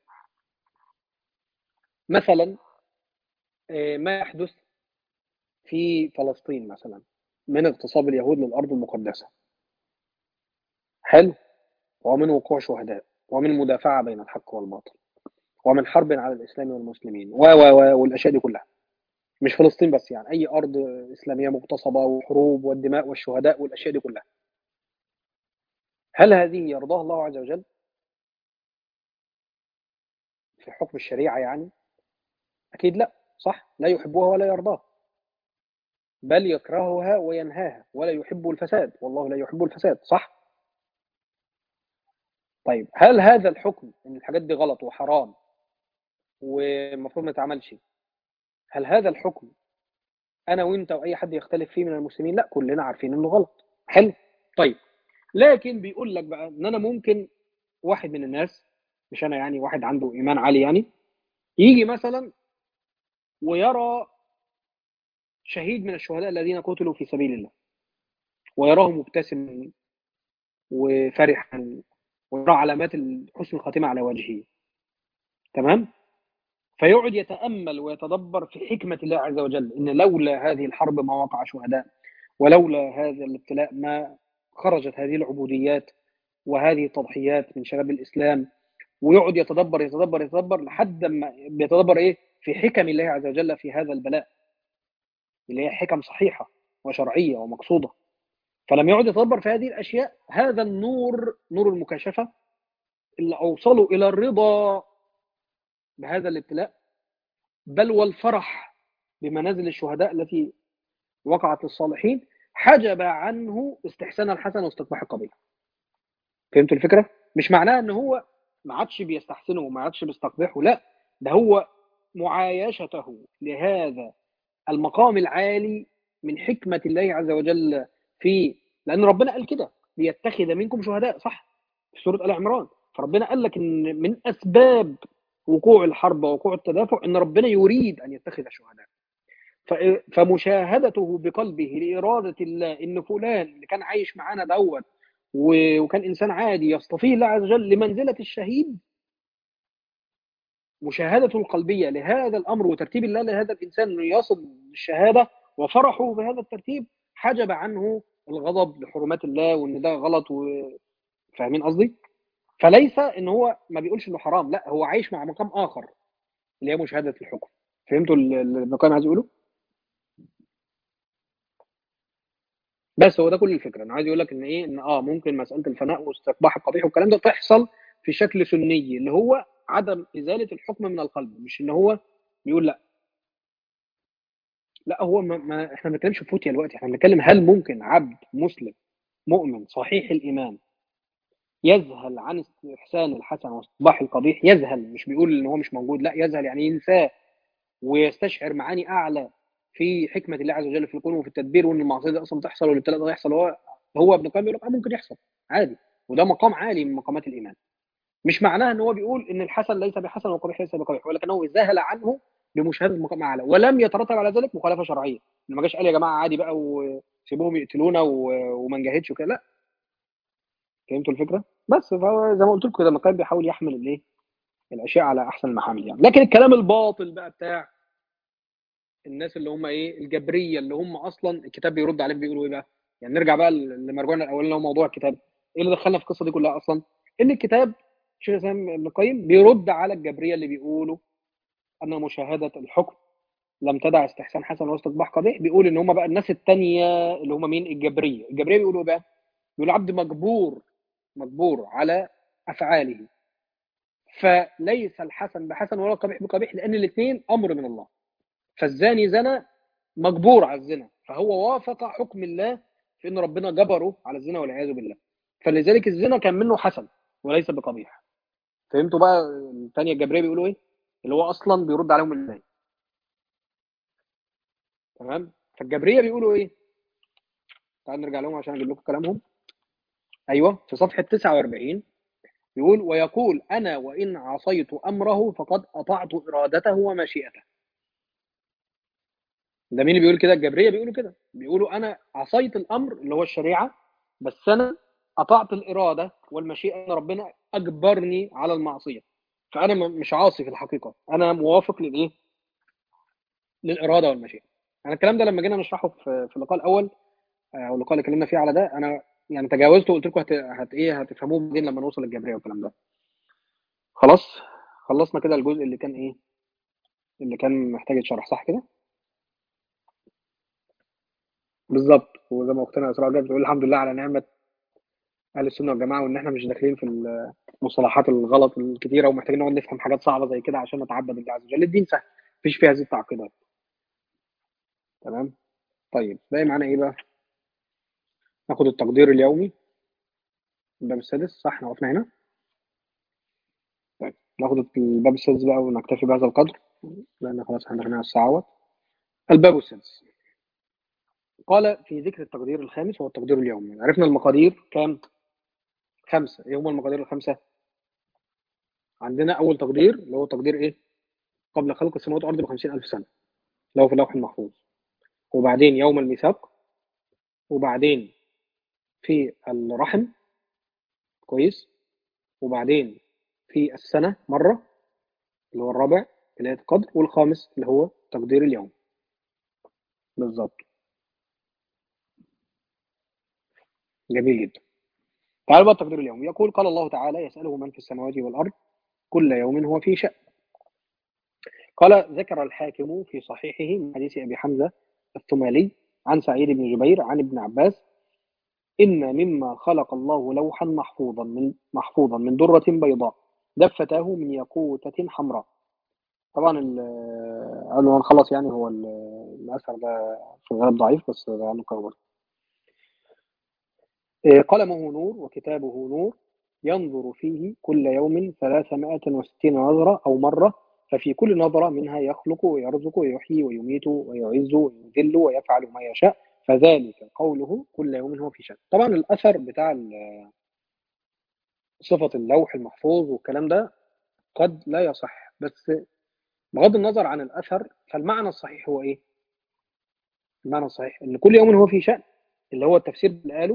مثلا آه، ما يحدث في فلسطين مثلا من اغتصاب اليهود للارض المقدسه حلو ومن وقوع شهداء ومن مدافعه بين الحق والباطل ومن حرب على الاسلام والمسلمين و و و والاشياء دي كلها مش فلسطين بس يعني اي ارض اسلاميه مغتصبه وحروب والدماء والشهداء والاشياء دي كلها هل هذه يرضاها الله عز وجل في حكم الشريعه يعني اكيد لا صح لا يحبها ولا يرضاها بل يكرهها وينهاها ولا يحب الفساد والله لا يحب الفساد صح طيب هل هذا الحكم ان الحاجات دي غلط وحرام والمفروض ما يتعملش هل هذا الحكم انا وانت واي حد يختلف فيه من المسلمين لا كلنا عارفين انه غلط حلو طيب لكن بيقول لك بقى ان انا ممكن واحد من الناس مش انا يعني واحد عنده ايمان عالي يعني يجي مثلا ويرى شهيد من الشهداء الذين قتلوا في سبيل الله ويراه مبتسما وفرحا ويرى علامات حسن الخاتمه على وجهه تمام فيقعد يتامل ويتدبر في حكمه الله عز وجل ان لولا هذه الحرب ما وقع شهداء ولولا هذا الابتلاء ما خرجت هذه العبوديات وهذه التضحيات من شباب الاسلام ويقعد يتدبر يتدبر يتدبر لحد ما بيتدبر ايه في حكم الله عز وجل في هذا البلاء اللي هي حكم صحيحه وشرعيه ومقصوده فلما يقعد يتدبر في هذه الاشياء هذا النور نور المكاشفه اللي اوصله الى الرضا بهذا الابتلاء بل والفرح بمنازل الشهداء التي وقعت للصالحين حجب عنه استحسان الحسن واستقباح القبيح فهمتوا الفكره مش معناها ان هو ما عادش بيستحسنه وما عادش بيستقبحه لا ده هو معايشته لهذا المقام العالي من حكمة الله عز وجل في لأن ربنا قال كده ليتخذ منكم شهداء صح في سورة آل عمران فربنا قال لك إن من أسباب وقوع الحرب ووقوع التدافع إن ربنا يريد أن يتخذ شهداء فمشاهدته بقلبه لإرادة الله إن فلان اللي كان عايش معانا دوت وكان إنسان عادي يصطفيه الله عز وجل لمنزلة الشهيد مشاهدته القلبية لهذا الأمر وترتيب الله لهذا الإنسان أنه يصل للشهادة وفرحه بهذا الترتيب حجب عنه الغضب لحرمات الله وان ده غلط وفاهمين قصدي فليس ان هو ما بيقولش انه حرام لا هو عايش مع مقام اخر اللي هي مشاهده الحكم فهمتوا اللي ابن القيم عايز يقوله بس هو ده كل الفكره انا عايز اقول لك ان ايه ان اه ممكن مساله الفناء واستقباح القبيح والكلام ده تحصل في شكل سني اللي هو عدم ازاله الحكم من القلب مش ان هو يقول لا لا هو ما, ما احنا ما بنتكلمش في فوتيا دلوقتي احنا بنتكلم هل ممكن عبد مسلم مؤمن صحيح الايمان يذهل عن استحسان الحسن واصطباح القبيح يذهل مش بيقول ان هو مش موجود لا يذهل يعني ينساه ويستشعر معاني اعلى في حكمه الله عز وجل في الكون وفي التدبير وان المعصيه دي اصلا تحصل والابتلاء ده يحصل هو هو ابن القيم بيقول لك ممكن يحصل عادي وده مقام عالي من مقامات الايمان مش معناها ان هو بيقول ان الحسن ليس بحسن والقبيح ليس بقبيح ولكنه ذهل عنه بمشاهده المقام اعلى ولم يترتب على ذلك مخالفه شرعيه ما جاش قال يا جماعه عادي بقى وسيبوهم يقتلونا وما نجاهدش وكده لا فهمتوا الفكره بس فهو زي ما قلت لكم كده المقام بيحاول يحمل الايه الاشياء على احسن المحامل يعني لكن الكلام الباطل بقى بتاع الناس اللي هم ايه الجبريه اللي هم اصلا الكتاب بيرد عليهم بيقولوا ايه بقى يعني نرجع بقى لمرجوعنا الاولاني اللي هو موضوع الكتاب ايه اللي دخلنا في القصه دي كلها اصلا ان الكتاب شيخ الاسلام ابن القيم بيرد على الجبريه اللي بيقولوا ان مشاهده الحكم لم تدع استحسان حسن واستقباح قبيح بيقول ان هم بقى الناس الثانيه اللي هم مين الجبريه الجبريه بيقولوا بقى بيقولوا عبد مجبور مجبور على افعاله فليس الحسن بحسن ولا القبيح بقبيح لان الاثنين امر من الله فالزاني زنى مجبور على الزنا فهو وافق حكم الله في ان ربنا جبره على الزنا والعياذ بالله فلذلك الزنا كان منه حسن وليس بقبيح فهمتوا بقى الثانيه الجبريه بيقولوا ايه اللي هو اصلا بيرد عليهم ازاي تمام فالجبريه بيقولوا ايه تعال نرجع لهم عشان اجيب لكم كلامهم ايوه في صفحه 49 يقول ويقول انا وان عصيت امره فقد اطعت ارادته ومشيئته ده مين اللي بيقول كده الجبريه بيقولوا كده بيقولوا انا عصيت الامر اللي هو الشريعه بس انا اطعت الاراده والمشيئه ان ربنا اجبرني على المعصيه فانا مش عاصي في الحقيقه انا موافق للايه للاراده والمشيئه انا الكلام ده لما جينا نشرحه في في اللقاء الاول او اللقاء اللي اتكلمنا فيه على ده انا يعني تجاوزته وقلت لكم هت... هت ايه هتفهموه بعدين لما نوصل للجبريه والكلام ده خلاص خلصنا كده الجزء اللي كان ايه اللي كان محتاج يتشرح صح كده بالظبط وزي ما اختنا اسراء جت بتقول الحمد لله على نعمه اهل السنه والجماعه وان احنا مش داخلين في المصطلحات الغلط الكتيره ومحتاجين نقعد نفهم حاجات صعبه زي كده عشان نتعبد الله عز وجل الدين سهل مفيش فيه هذه التعقيدات تمام طيب باقي معانا ايه بقى ناخد التقدير اليومي الباب السادس صح احنا وقفنا هنا طيب ناخد الباب السادس بقى ونكتفي بهذا القدر لان خلاص احنا داخلين على الساعه الباب السادس قال في ذكر التقدير الخامس هو التقدير اليومي عرفنا المقادير كام خمسة ايه هم المقادير الخمسة عندنا أول تقدير اللي هو تقدير إيه قبل خلق السماوات والأرض بخمسين ألف سنة اللي هو في اللوح المحفوظ وبعدين يوم الميثاق وبعدين في الرحم كويس وبعدين في السنة مرة اللي هو الرابع ليلة القدر والخامس اللي هو تقدير اليوم بالظبط جميل جدا تعالوا بقى تقدير اليوم يقول قال الله تعالى يسأله من في السماوات والأرض كل يوم هو في شأن قال ذكر الحاكم في صحيحه من حديث أبي حمزة الثمالي عن سعيد بن جبير عن ابن عباس إن مما خلق الله لوحا محفوظا من محفوظا من درة بيضاء دفتاه من ياقوتة حمراء طبعا قبل ما نخلص يعني هو الأثر ده في الغالب ضعيف بس يعني برضه قلمه نور وكتابه نور ينظر فيه كل يوم ثلاثمائة وستين نظرة أو مرة ففي كل نظرة منها يخلق ويرزق ويحيي ويميت ويعز ويذل ويفعل ما يشاء فذلك قوله كل يوم هو في شأن طبعا الأثر بتاع صفة اللوح المحفوظ والكلام ده قد لا يصح بس بغض النظر عن الأثر فالمعنى الصحيح هو إيه؟ المعنى الصحيح إن كل يوم هو في شأن اللي هو التفسير اللي قاله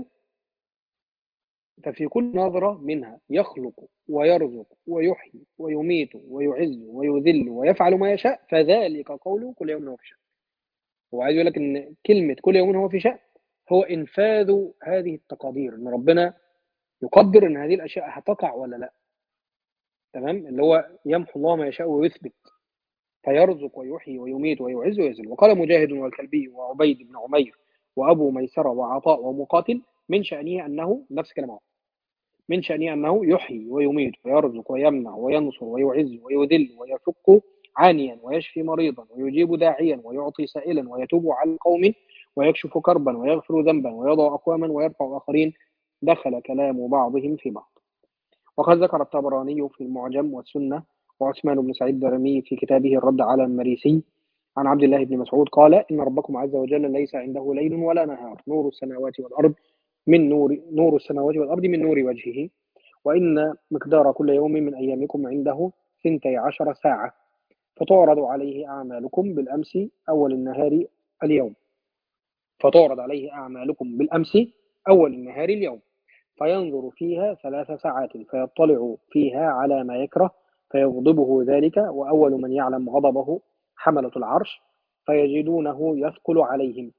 ففي كل نظرة منها يخلق ويرزق ويحيي ويميت ويعز ويذل ويفعل ما يشاء فذلك قوله كل يوم هو في شأن هو عايز يقول لك ان كلمة كل يوم هو في شأن هو انفاذ هذه التقادير ان ربنا يقدر ان هذه الاشياء هتقع ولا لا تمام اللي هو يمحو الله ما يشاء ويثبت فيرزق ويحيي ويميت ويعز ويذل وقال مجاهد والكلبي وعبيد بن عمير وابو ميسره وعطاء ومقاتل من شأنه انه نفس كلامه من شأنه أنه يحيي ويميت ويرزق ويمنع وينصر ويعز ويذل ويفك عانيا ويشفي مريضا ويجيب داعيا ويعطي سائلا ويتوب على قوم ويكشف كربا ويغفر ذنبا ويضع أقواما ويرفع آخرين دخل كلام بعضهم في بعض وقد ذكر الطبراني في المعجم والسنة وعثمان بن سعيد الدرمي في كتابه الرد على المريسي عن عبد الله بن مسعود قال إن ربكم عز وجل ليس عنده ليل ولا نهار نور السماوات والأرض من نور نور السماوات والأرض من نور وجهه وإن مقدار كل يوم من أيامكم عنده ثنتي عشر ساعة فتعرض عليه أعمالكم بالأمس أول النهار اليوم فتعرض عليه أعمالكم بالأمس أول النهار اليوم فينظر فيها ثلاث ساعات فيطلع فيها على ما يكره فيغضبه ذلك وأول من يعلم غضبه حملة العرش فيجدونه يثقل عليهم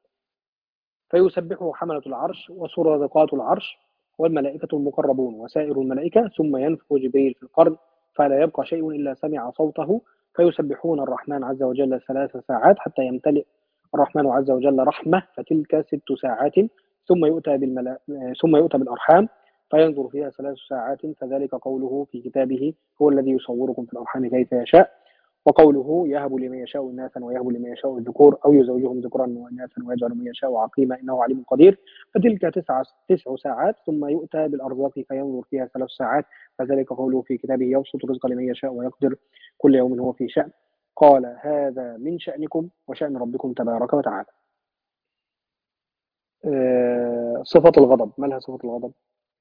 فيسبحه حملة العرش وسرادقات العرش والملائكة المقربون وسائر الملائكة ثم ينفخ جبريل في القرن فلا يبقى شيء إلا سمع صوته فيسبحون الرحمن عز وجل ثلاث ساعات حتى يمتلئ الرحمن عز وجل رحمة فتلك ست ساعات ثم يؤتى بالملا... ثم يؤتى بالأرحام فينظر فيها ثلاث ساعات فذلك قوله في كتابه هو الذي يصوركم في الأرحام كيف يشاء وقوله يهب لمن يشاء إناثا ويهب لمن يشاء الذكور أو يزوجهم ذكرا وإناثا ويجعل من يشاء عقيما إنه عليم قدير فتلك تسع تسع ساعات ثم يؤتى بالأرزاق فينظر فيها ثلاث ساعات فذلك قوله في كتابه يبسط الرزق لمن يشاء ويقدر كل يوم هو في شأن قال هذا من شأنكم وشأن ربكم تبارك وتعالى صفة الغضب ما لها صفة الغضب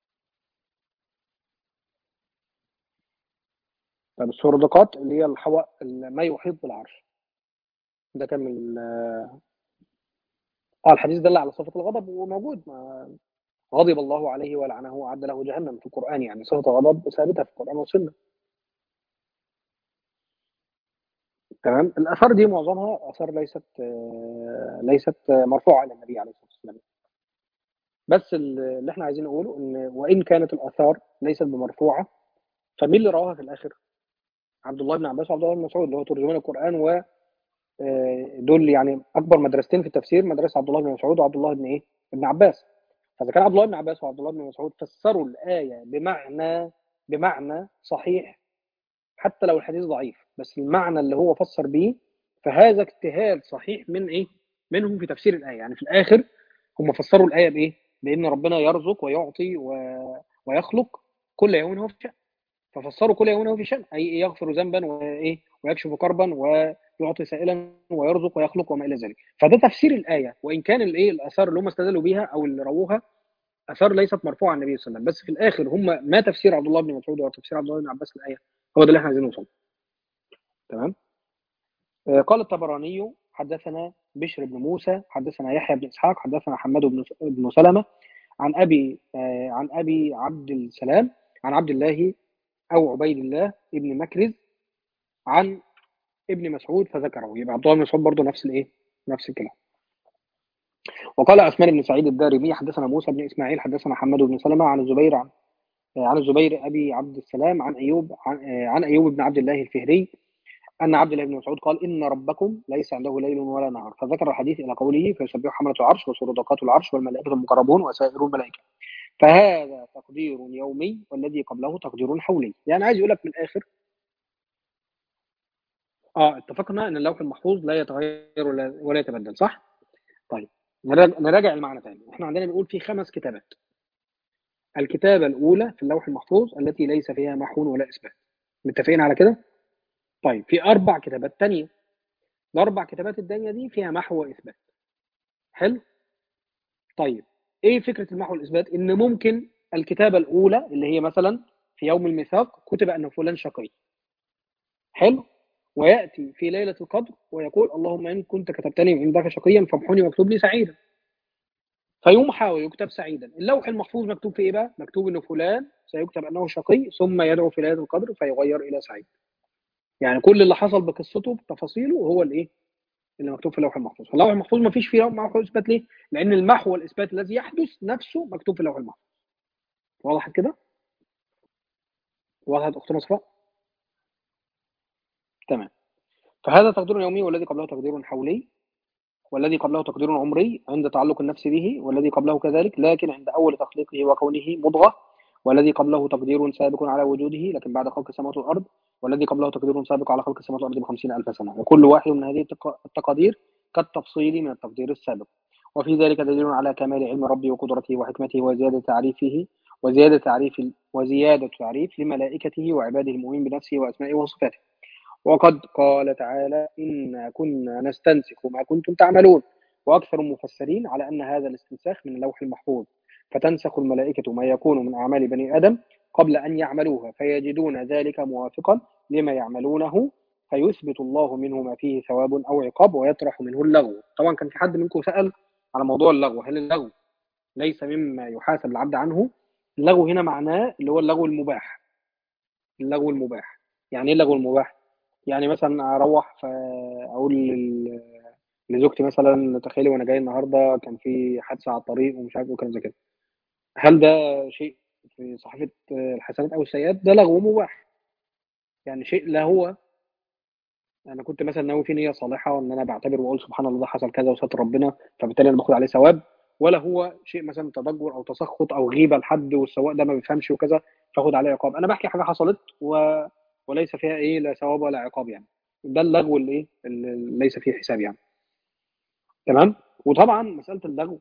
طيب السردقات اللي هي الحواء ما يحيط بالعرش ده كان من اه الحديث دل على صفة الغضب وموجود ما غضب الله عليه ولعنه وأعد له جهنم في القرآن يعني صفة الغضب ثابتة في القرآن والسنة تمام الآثار دي معظمها آثار ليست ليست مرفوعة إلى النبي عليه الصلاة والسلام بس اللي احنا عايزين نقوله ان وان كانت الاثار ليست بمرفوعه فمين اللي رواها في الاخر؟ عبد الله بن عباس وعبد الله بن مسعود اللي هو ترجمان القران و دول يعني اكبر مدرستين في التفسير مدرسه عبد الله بن مسعود وعبد الله بن ايه؟ ابن عباس فاذا كان عبد الله بن عباس وعبد الله بن مسعود فسروا الايه بمعنى بمعنى صحيح حتى لو الحديث ضعيف بس المعنى اللي هو فسر بيه فهذا اجتهاد صحيح من ايه؟ منهم في تفسير الايه يعني في الاخر هم فسروا الايه بايه؟ بان ربنا يرزق ويعطي و... ويخلق كل يوم هو في شأن ففسروا كل يوم هو في شأن اي يغفر ذنبا وايه ويكشف كربا يعطي سائلا ويرزق ويخلق وما الى ذلك فده تفسير الايه وان كان الايه الاثار اللي هم استدلوا بيها او اللي رووها اثار ليست مرفوعه عن النبي صلى الله عليه وسلم بس في الاخر هم ما تفسير عبد الله بن مسعود وتفسير عبد الله بن عباس الايه هو ده اللي احنا عايزين نوصل تمام آه، قال الطبراني حدثنا بشر بن موسى حدثنا يحيى بن اسحاق حدثنا حماد بن بن سلمه عن ابي آه، عن ابي عبد السلام عن عبد الله او عبيد الله ابن مكرز عن ابن مسعود فذكره يبقى عبد الله بن مسعود برضه نفس الايه نفس الكلام وقال عثمان بن سعيد الدارمي حدثنا موسى بن اسماعيل حدثنا حماد بن سلمه عن الزبير عن عن الزبير ابي عبد السلام عن ايوب عن, عن ايوب بن عبد الله الفهري ان عبد الله بن مسعود قال ان ربكم ليس عنده ليل ولا نهار فذكر الحديث الى قوله فيسبح حمله العرش وسردقات العرش والملائكه المقربون وسائر الملائكه فهذا تقدير يومي والذي قبله تقدير حولي يعني عايز يقول لك من الاخر اه اتفقنا ان اللوح المحفوظ لا يتغير ولا, ولا يتبدل صح طيب نراجع, نراجع المعنى تاني احنا عندنا بنقول في خمس كتابات الكتابة الأولى في اللوح المحفوظ التي ليس فيها محو ولا إثبات متفقين على كده؟ طيب في أربع كتابات تانية الأربع كتابات التانية دي فيها محو وإثبات حلو؟ طيب إيه فكرة المحو والإثبات؟ إن ممكن الكتابة الأولى اللي هي مثلا في يوم الميثاق كتب أن فلان شقي حلو؟ ويأتي في ليلة القدر ويقول اللهم إن كنت كتبتني عندك شقيا فامحني واكتب لي سعيدا فيمحى ويكتب سعيدا اللوح المحفوظ مكتوب في ايه بقى مكتوب انه فلان سيكتب انه شقي ثم يدعو في ليله القدر فيغير الى سعيد يعني كل اللي حصل بقصته بتفاصيله هو الايه اللي مكتوب في اللوح المحفوظ فاللوح المحفوظ ما فيش فيه محو واثبات ليه لان المحو والاثبات الذي يحدث نفسه مكتوب في اللوح المحفوظ وضحت كده وضحت اخت مصفى تمام فهذا تقدير يومي والذي قبله تقدير حولي والذي قبله تقدير عمري عند تعلق النفس به والذي قبله كذلك لكن عند أول تخليقه وكونه مضغة والذي قبله تقدير سابق على وجوده لكن بعد خلق السماوات والأرض والذي قبله تقدير سابق على خلق السماوات والأرض بخمسين ألف سنة وكل واحد من هذه التقادير كالتفصيل من التقدير السابق وفي ذلك دليل على كمال علم ربي وقدرته وحكمته وزيادة تعريفه وزيادة تعريف وزيادة تعريف لملائكته وعباده المؤمنين بنفسه وأسمائه وصفاته وقد قال تعالى إنا كنا نستنسخ ما كنتم تعملون وأكثر المفسرين على أن هذا الاستنساخ من اللوح المحفوظ فتنسخ الملائكة ما يكون من أعمال بني آدم قبل أن يعملوها فيجدون ذلك موافقا لما يعملونه فيثبت الله منه ما فيه ثواب أو عقاب ويطرح منه اللغو طبعا كان في حد منكم سأل على موضوع اللغو هل اللغو ليس مما يحاسب العبد عنه اللغو هنا معناه اللي هو اللغو المباح اللغو المباح يعني ايه اللغو المباح يعني مثلا اروح اقول لزوجتي مثلا تخيلي وانا جاي النهارده كان في حادثه على الطريق ومش عارف وكلام زي كده هل ده شيء في صحيفه الحسنات او السيئات ده لغو مباح يعني شيء لا هو انا كنت مثلا ناوي في نيه صالحه وان انا بعتبر واقول سبحان الله ده حصل كذا وستر ربنا فبالتالي انا باخد عليه ثواب ولا هو شيء مثلا تضجر او تسخط او غيبه لحد والسواق ده ما بيفهمش وكذا فاخد عليه عقاب انا بحكي حاجه حصلت و... وليس فيها ايه لا ثواب ولا عقاب يعني ده اللغو اللي ايه اللي ليس فيه حساب يعني تمام وطبعا مساله اللغو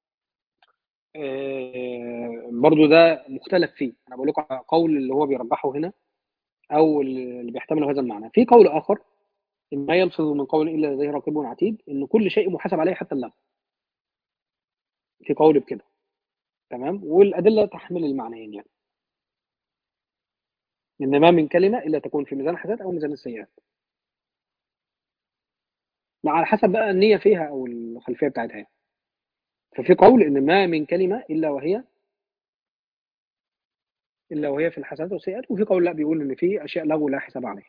آه برضو ده مختلف فيه انا بقول لكم قول اللي هو بيرجحه هنا او اللي بيحتمل هذا المعنى في قول اخر ان ما يلفظ من قول الا لديه رقيب عتيد ان كل شيء محاسب عليه حتى اللغو في قول بكده تمام والادله تحمل المعنيين يعني ان ما من كلمه الا تكون في ميزان الحسنات او ميزان السيئات على حسب بقى النيه فيها او الخلفيه بتاعتها ففي قول ان ما من كلمه الا وهي الا وهي في الحسنات والسيئات وفي قول لا بيقول ان في اشياء لغو لا حساب عليها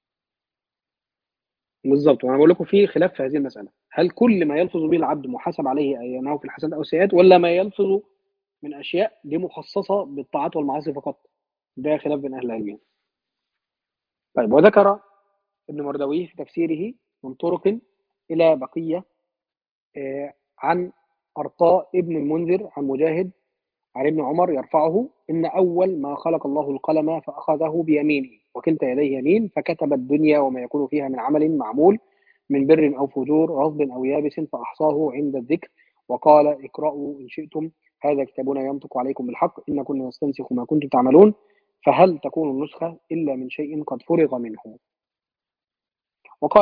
بالظبط وانا بقول لكم في خلاف في هذه المساله هل كل ما يلفظ به العبد محاسب عليه اي انه في الحسنات او السيئات ولا ما يلفظ من اشياء دي مخصصه بالطاعات والمعاصي فقط ده خلاف بين اهل العلم طيب وذكر ابن مردويه في تفسيره من طرق الى بقيه عن ارطاء ابن المنذر عن مجاهد عن ابن عمر يرفعه ان اول ما خلق الله القلم فاخذه بيمينه وكلتا يديه يمين فكتب الدنيا وما يكون فيها من عمل معمول من بر او فجور رطب او يابس فاحصاه عند الذكر وقال اقرأوا ان شئتم هذا كتابنا ينطق عليكم بالحق ان كنا نستنسخ ما كنتم تعملون فهل تكون النسخة إلا من شيء قد فرغ منه وقال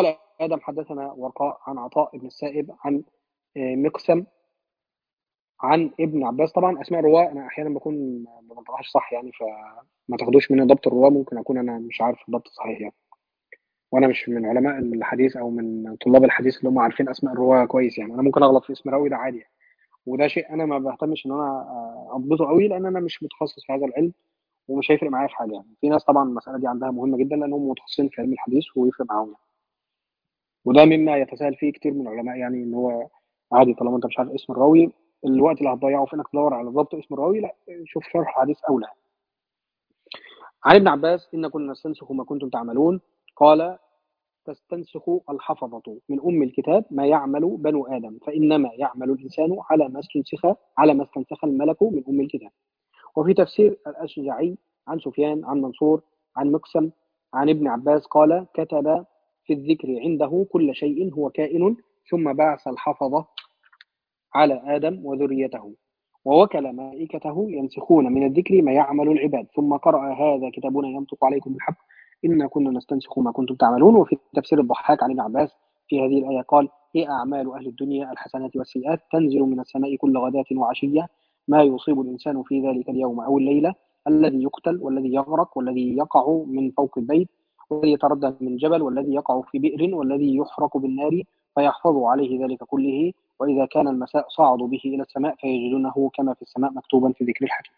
آدم حدثنا ورقاء عن عطاء بن السائب عن مقسم عن ابن عباس طبعا اسماء الرواه انا احيانا بكون ما بنطقهاش صح يعني فما تاخدوش مني ضبط الرواه ممكن اكون انا مش عارف الضبط صحيح يعني وانا مش من علماء الحديث او من طلاب الحديث اللي هم عارفين اسماء الرواه كويس يعني انا ممكن اغلط في اسم راوي ده عادي يعني. وده شيء انا ما بهتمش ان انا اضبطه قوي لان انا مش متخصص في هذا العلم ومش هيفرق معايا في حاجه يعني في ناس طبعا المساله دي عندها مهمه جدا لانهم متخصصين في علم الحديث ويفرق معاهم يعني. وده مما يتساهل فيه كتير من العلماء يعني ان هو عادي طالما انت مش عارف اسم الراوي الوقت اللي هتضيعه في انك تدور على ضبط اسم الراوي لا شوف شرح الحديث اولى عن ابن عباس ان كنا نستنسخ ما كنتم تعملون قال تستنسخ الحفظة من أم الكتاب ما يعمل بنو آدم فإنما يعمل الإنسان على ما استنسخ على ما استنسخ الملك من أم الكتاب وفي تفسير الأشجعي عن سفيان عن منصور عن مقسم عن ابن عباس قال كتب في الذكر عنده كل شيء هو كائن ثم بعث الحفظة على آدم وذريته ووكل ملائكته ينسخون من الذكر ما يعمل العباد ثم قرأ هذا كتابنا ينطق عليكم بالحق إنا كنا نستنسخ ما كنتم تعملون وفي تفسير الضحاك عن ابن عباس في هذه الآية قال هي أعمال أهل الدنيا الحسنات والسيئات تنزل من السماء كل غداة وعشية ما يصيب الإنسان في ذلك اليوم أو الليلة الذي يقتل والذي يغرق والذي يقع من فوق البيت والذي يتردد من جبل والذي يقع في بئر والذي يحرق بالنار فيحفظ عليه ذلك كله وإذا كان المساء صعدوا به إلى السماء فيجدونه كما في السماء مكتوبا في ذكر الحكيم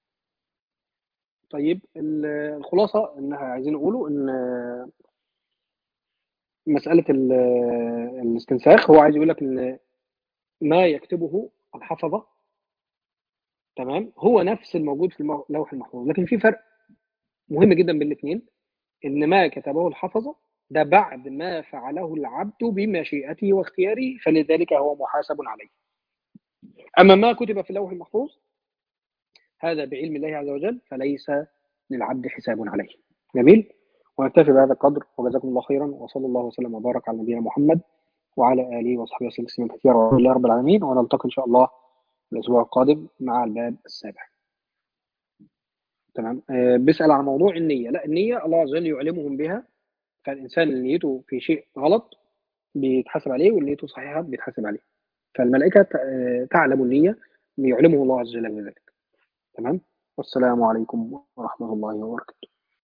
طيب الخلاصة إنها عايزين نقوله إن مسألة الاستنساخ هو عايز يقول لك إن ما يكتبه الحفظة تمام هو نفس الموجود في اللوح المحفوظ لكن في فرق مهم جدا بين الاثنين إن ما كتبه الحفظة ده بعد ما فعله العبد بمشيئته واختياره فلذلك هو محاسب عليه أما ما كتب في اللوح المحفوظ هذا بعلم الله عز وجل فليس للعبد حساب عليه جميل ونكتفي بهذا القدر وجزاكم الله خيرا وصلى الله وسلم وبارك على نبينا محمد وعلى اله وصحبه وسلم تسليما كثيرا والحمد لله رب العالمين ونلتقي ان شاء الله الاسبوع القادم مع الباب السابع تمام أه بيسال عن موضوع النيه لا النيه الله عز وجل يعلمهم بها فالانسان اللي نيته في شيء غلط بيتحاسب عليه واللي نيته صحيحه بيتحاسب عليه فالملائكه تعلم النيه يعلمه الله عز وجل بذلك تمام والسلام عليكم ورحمه الله وبركاته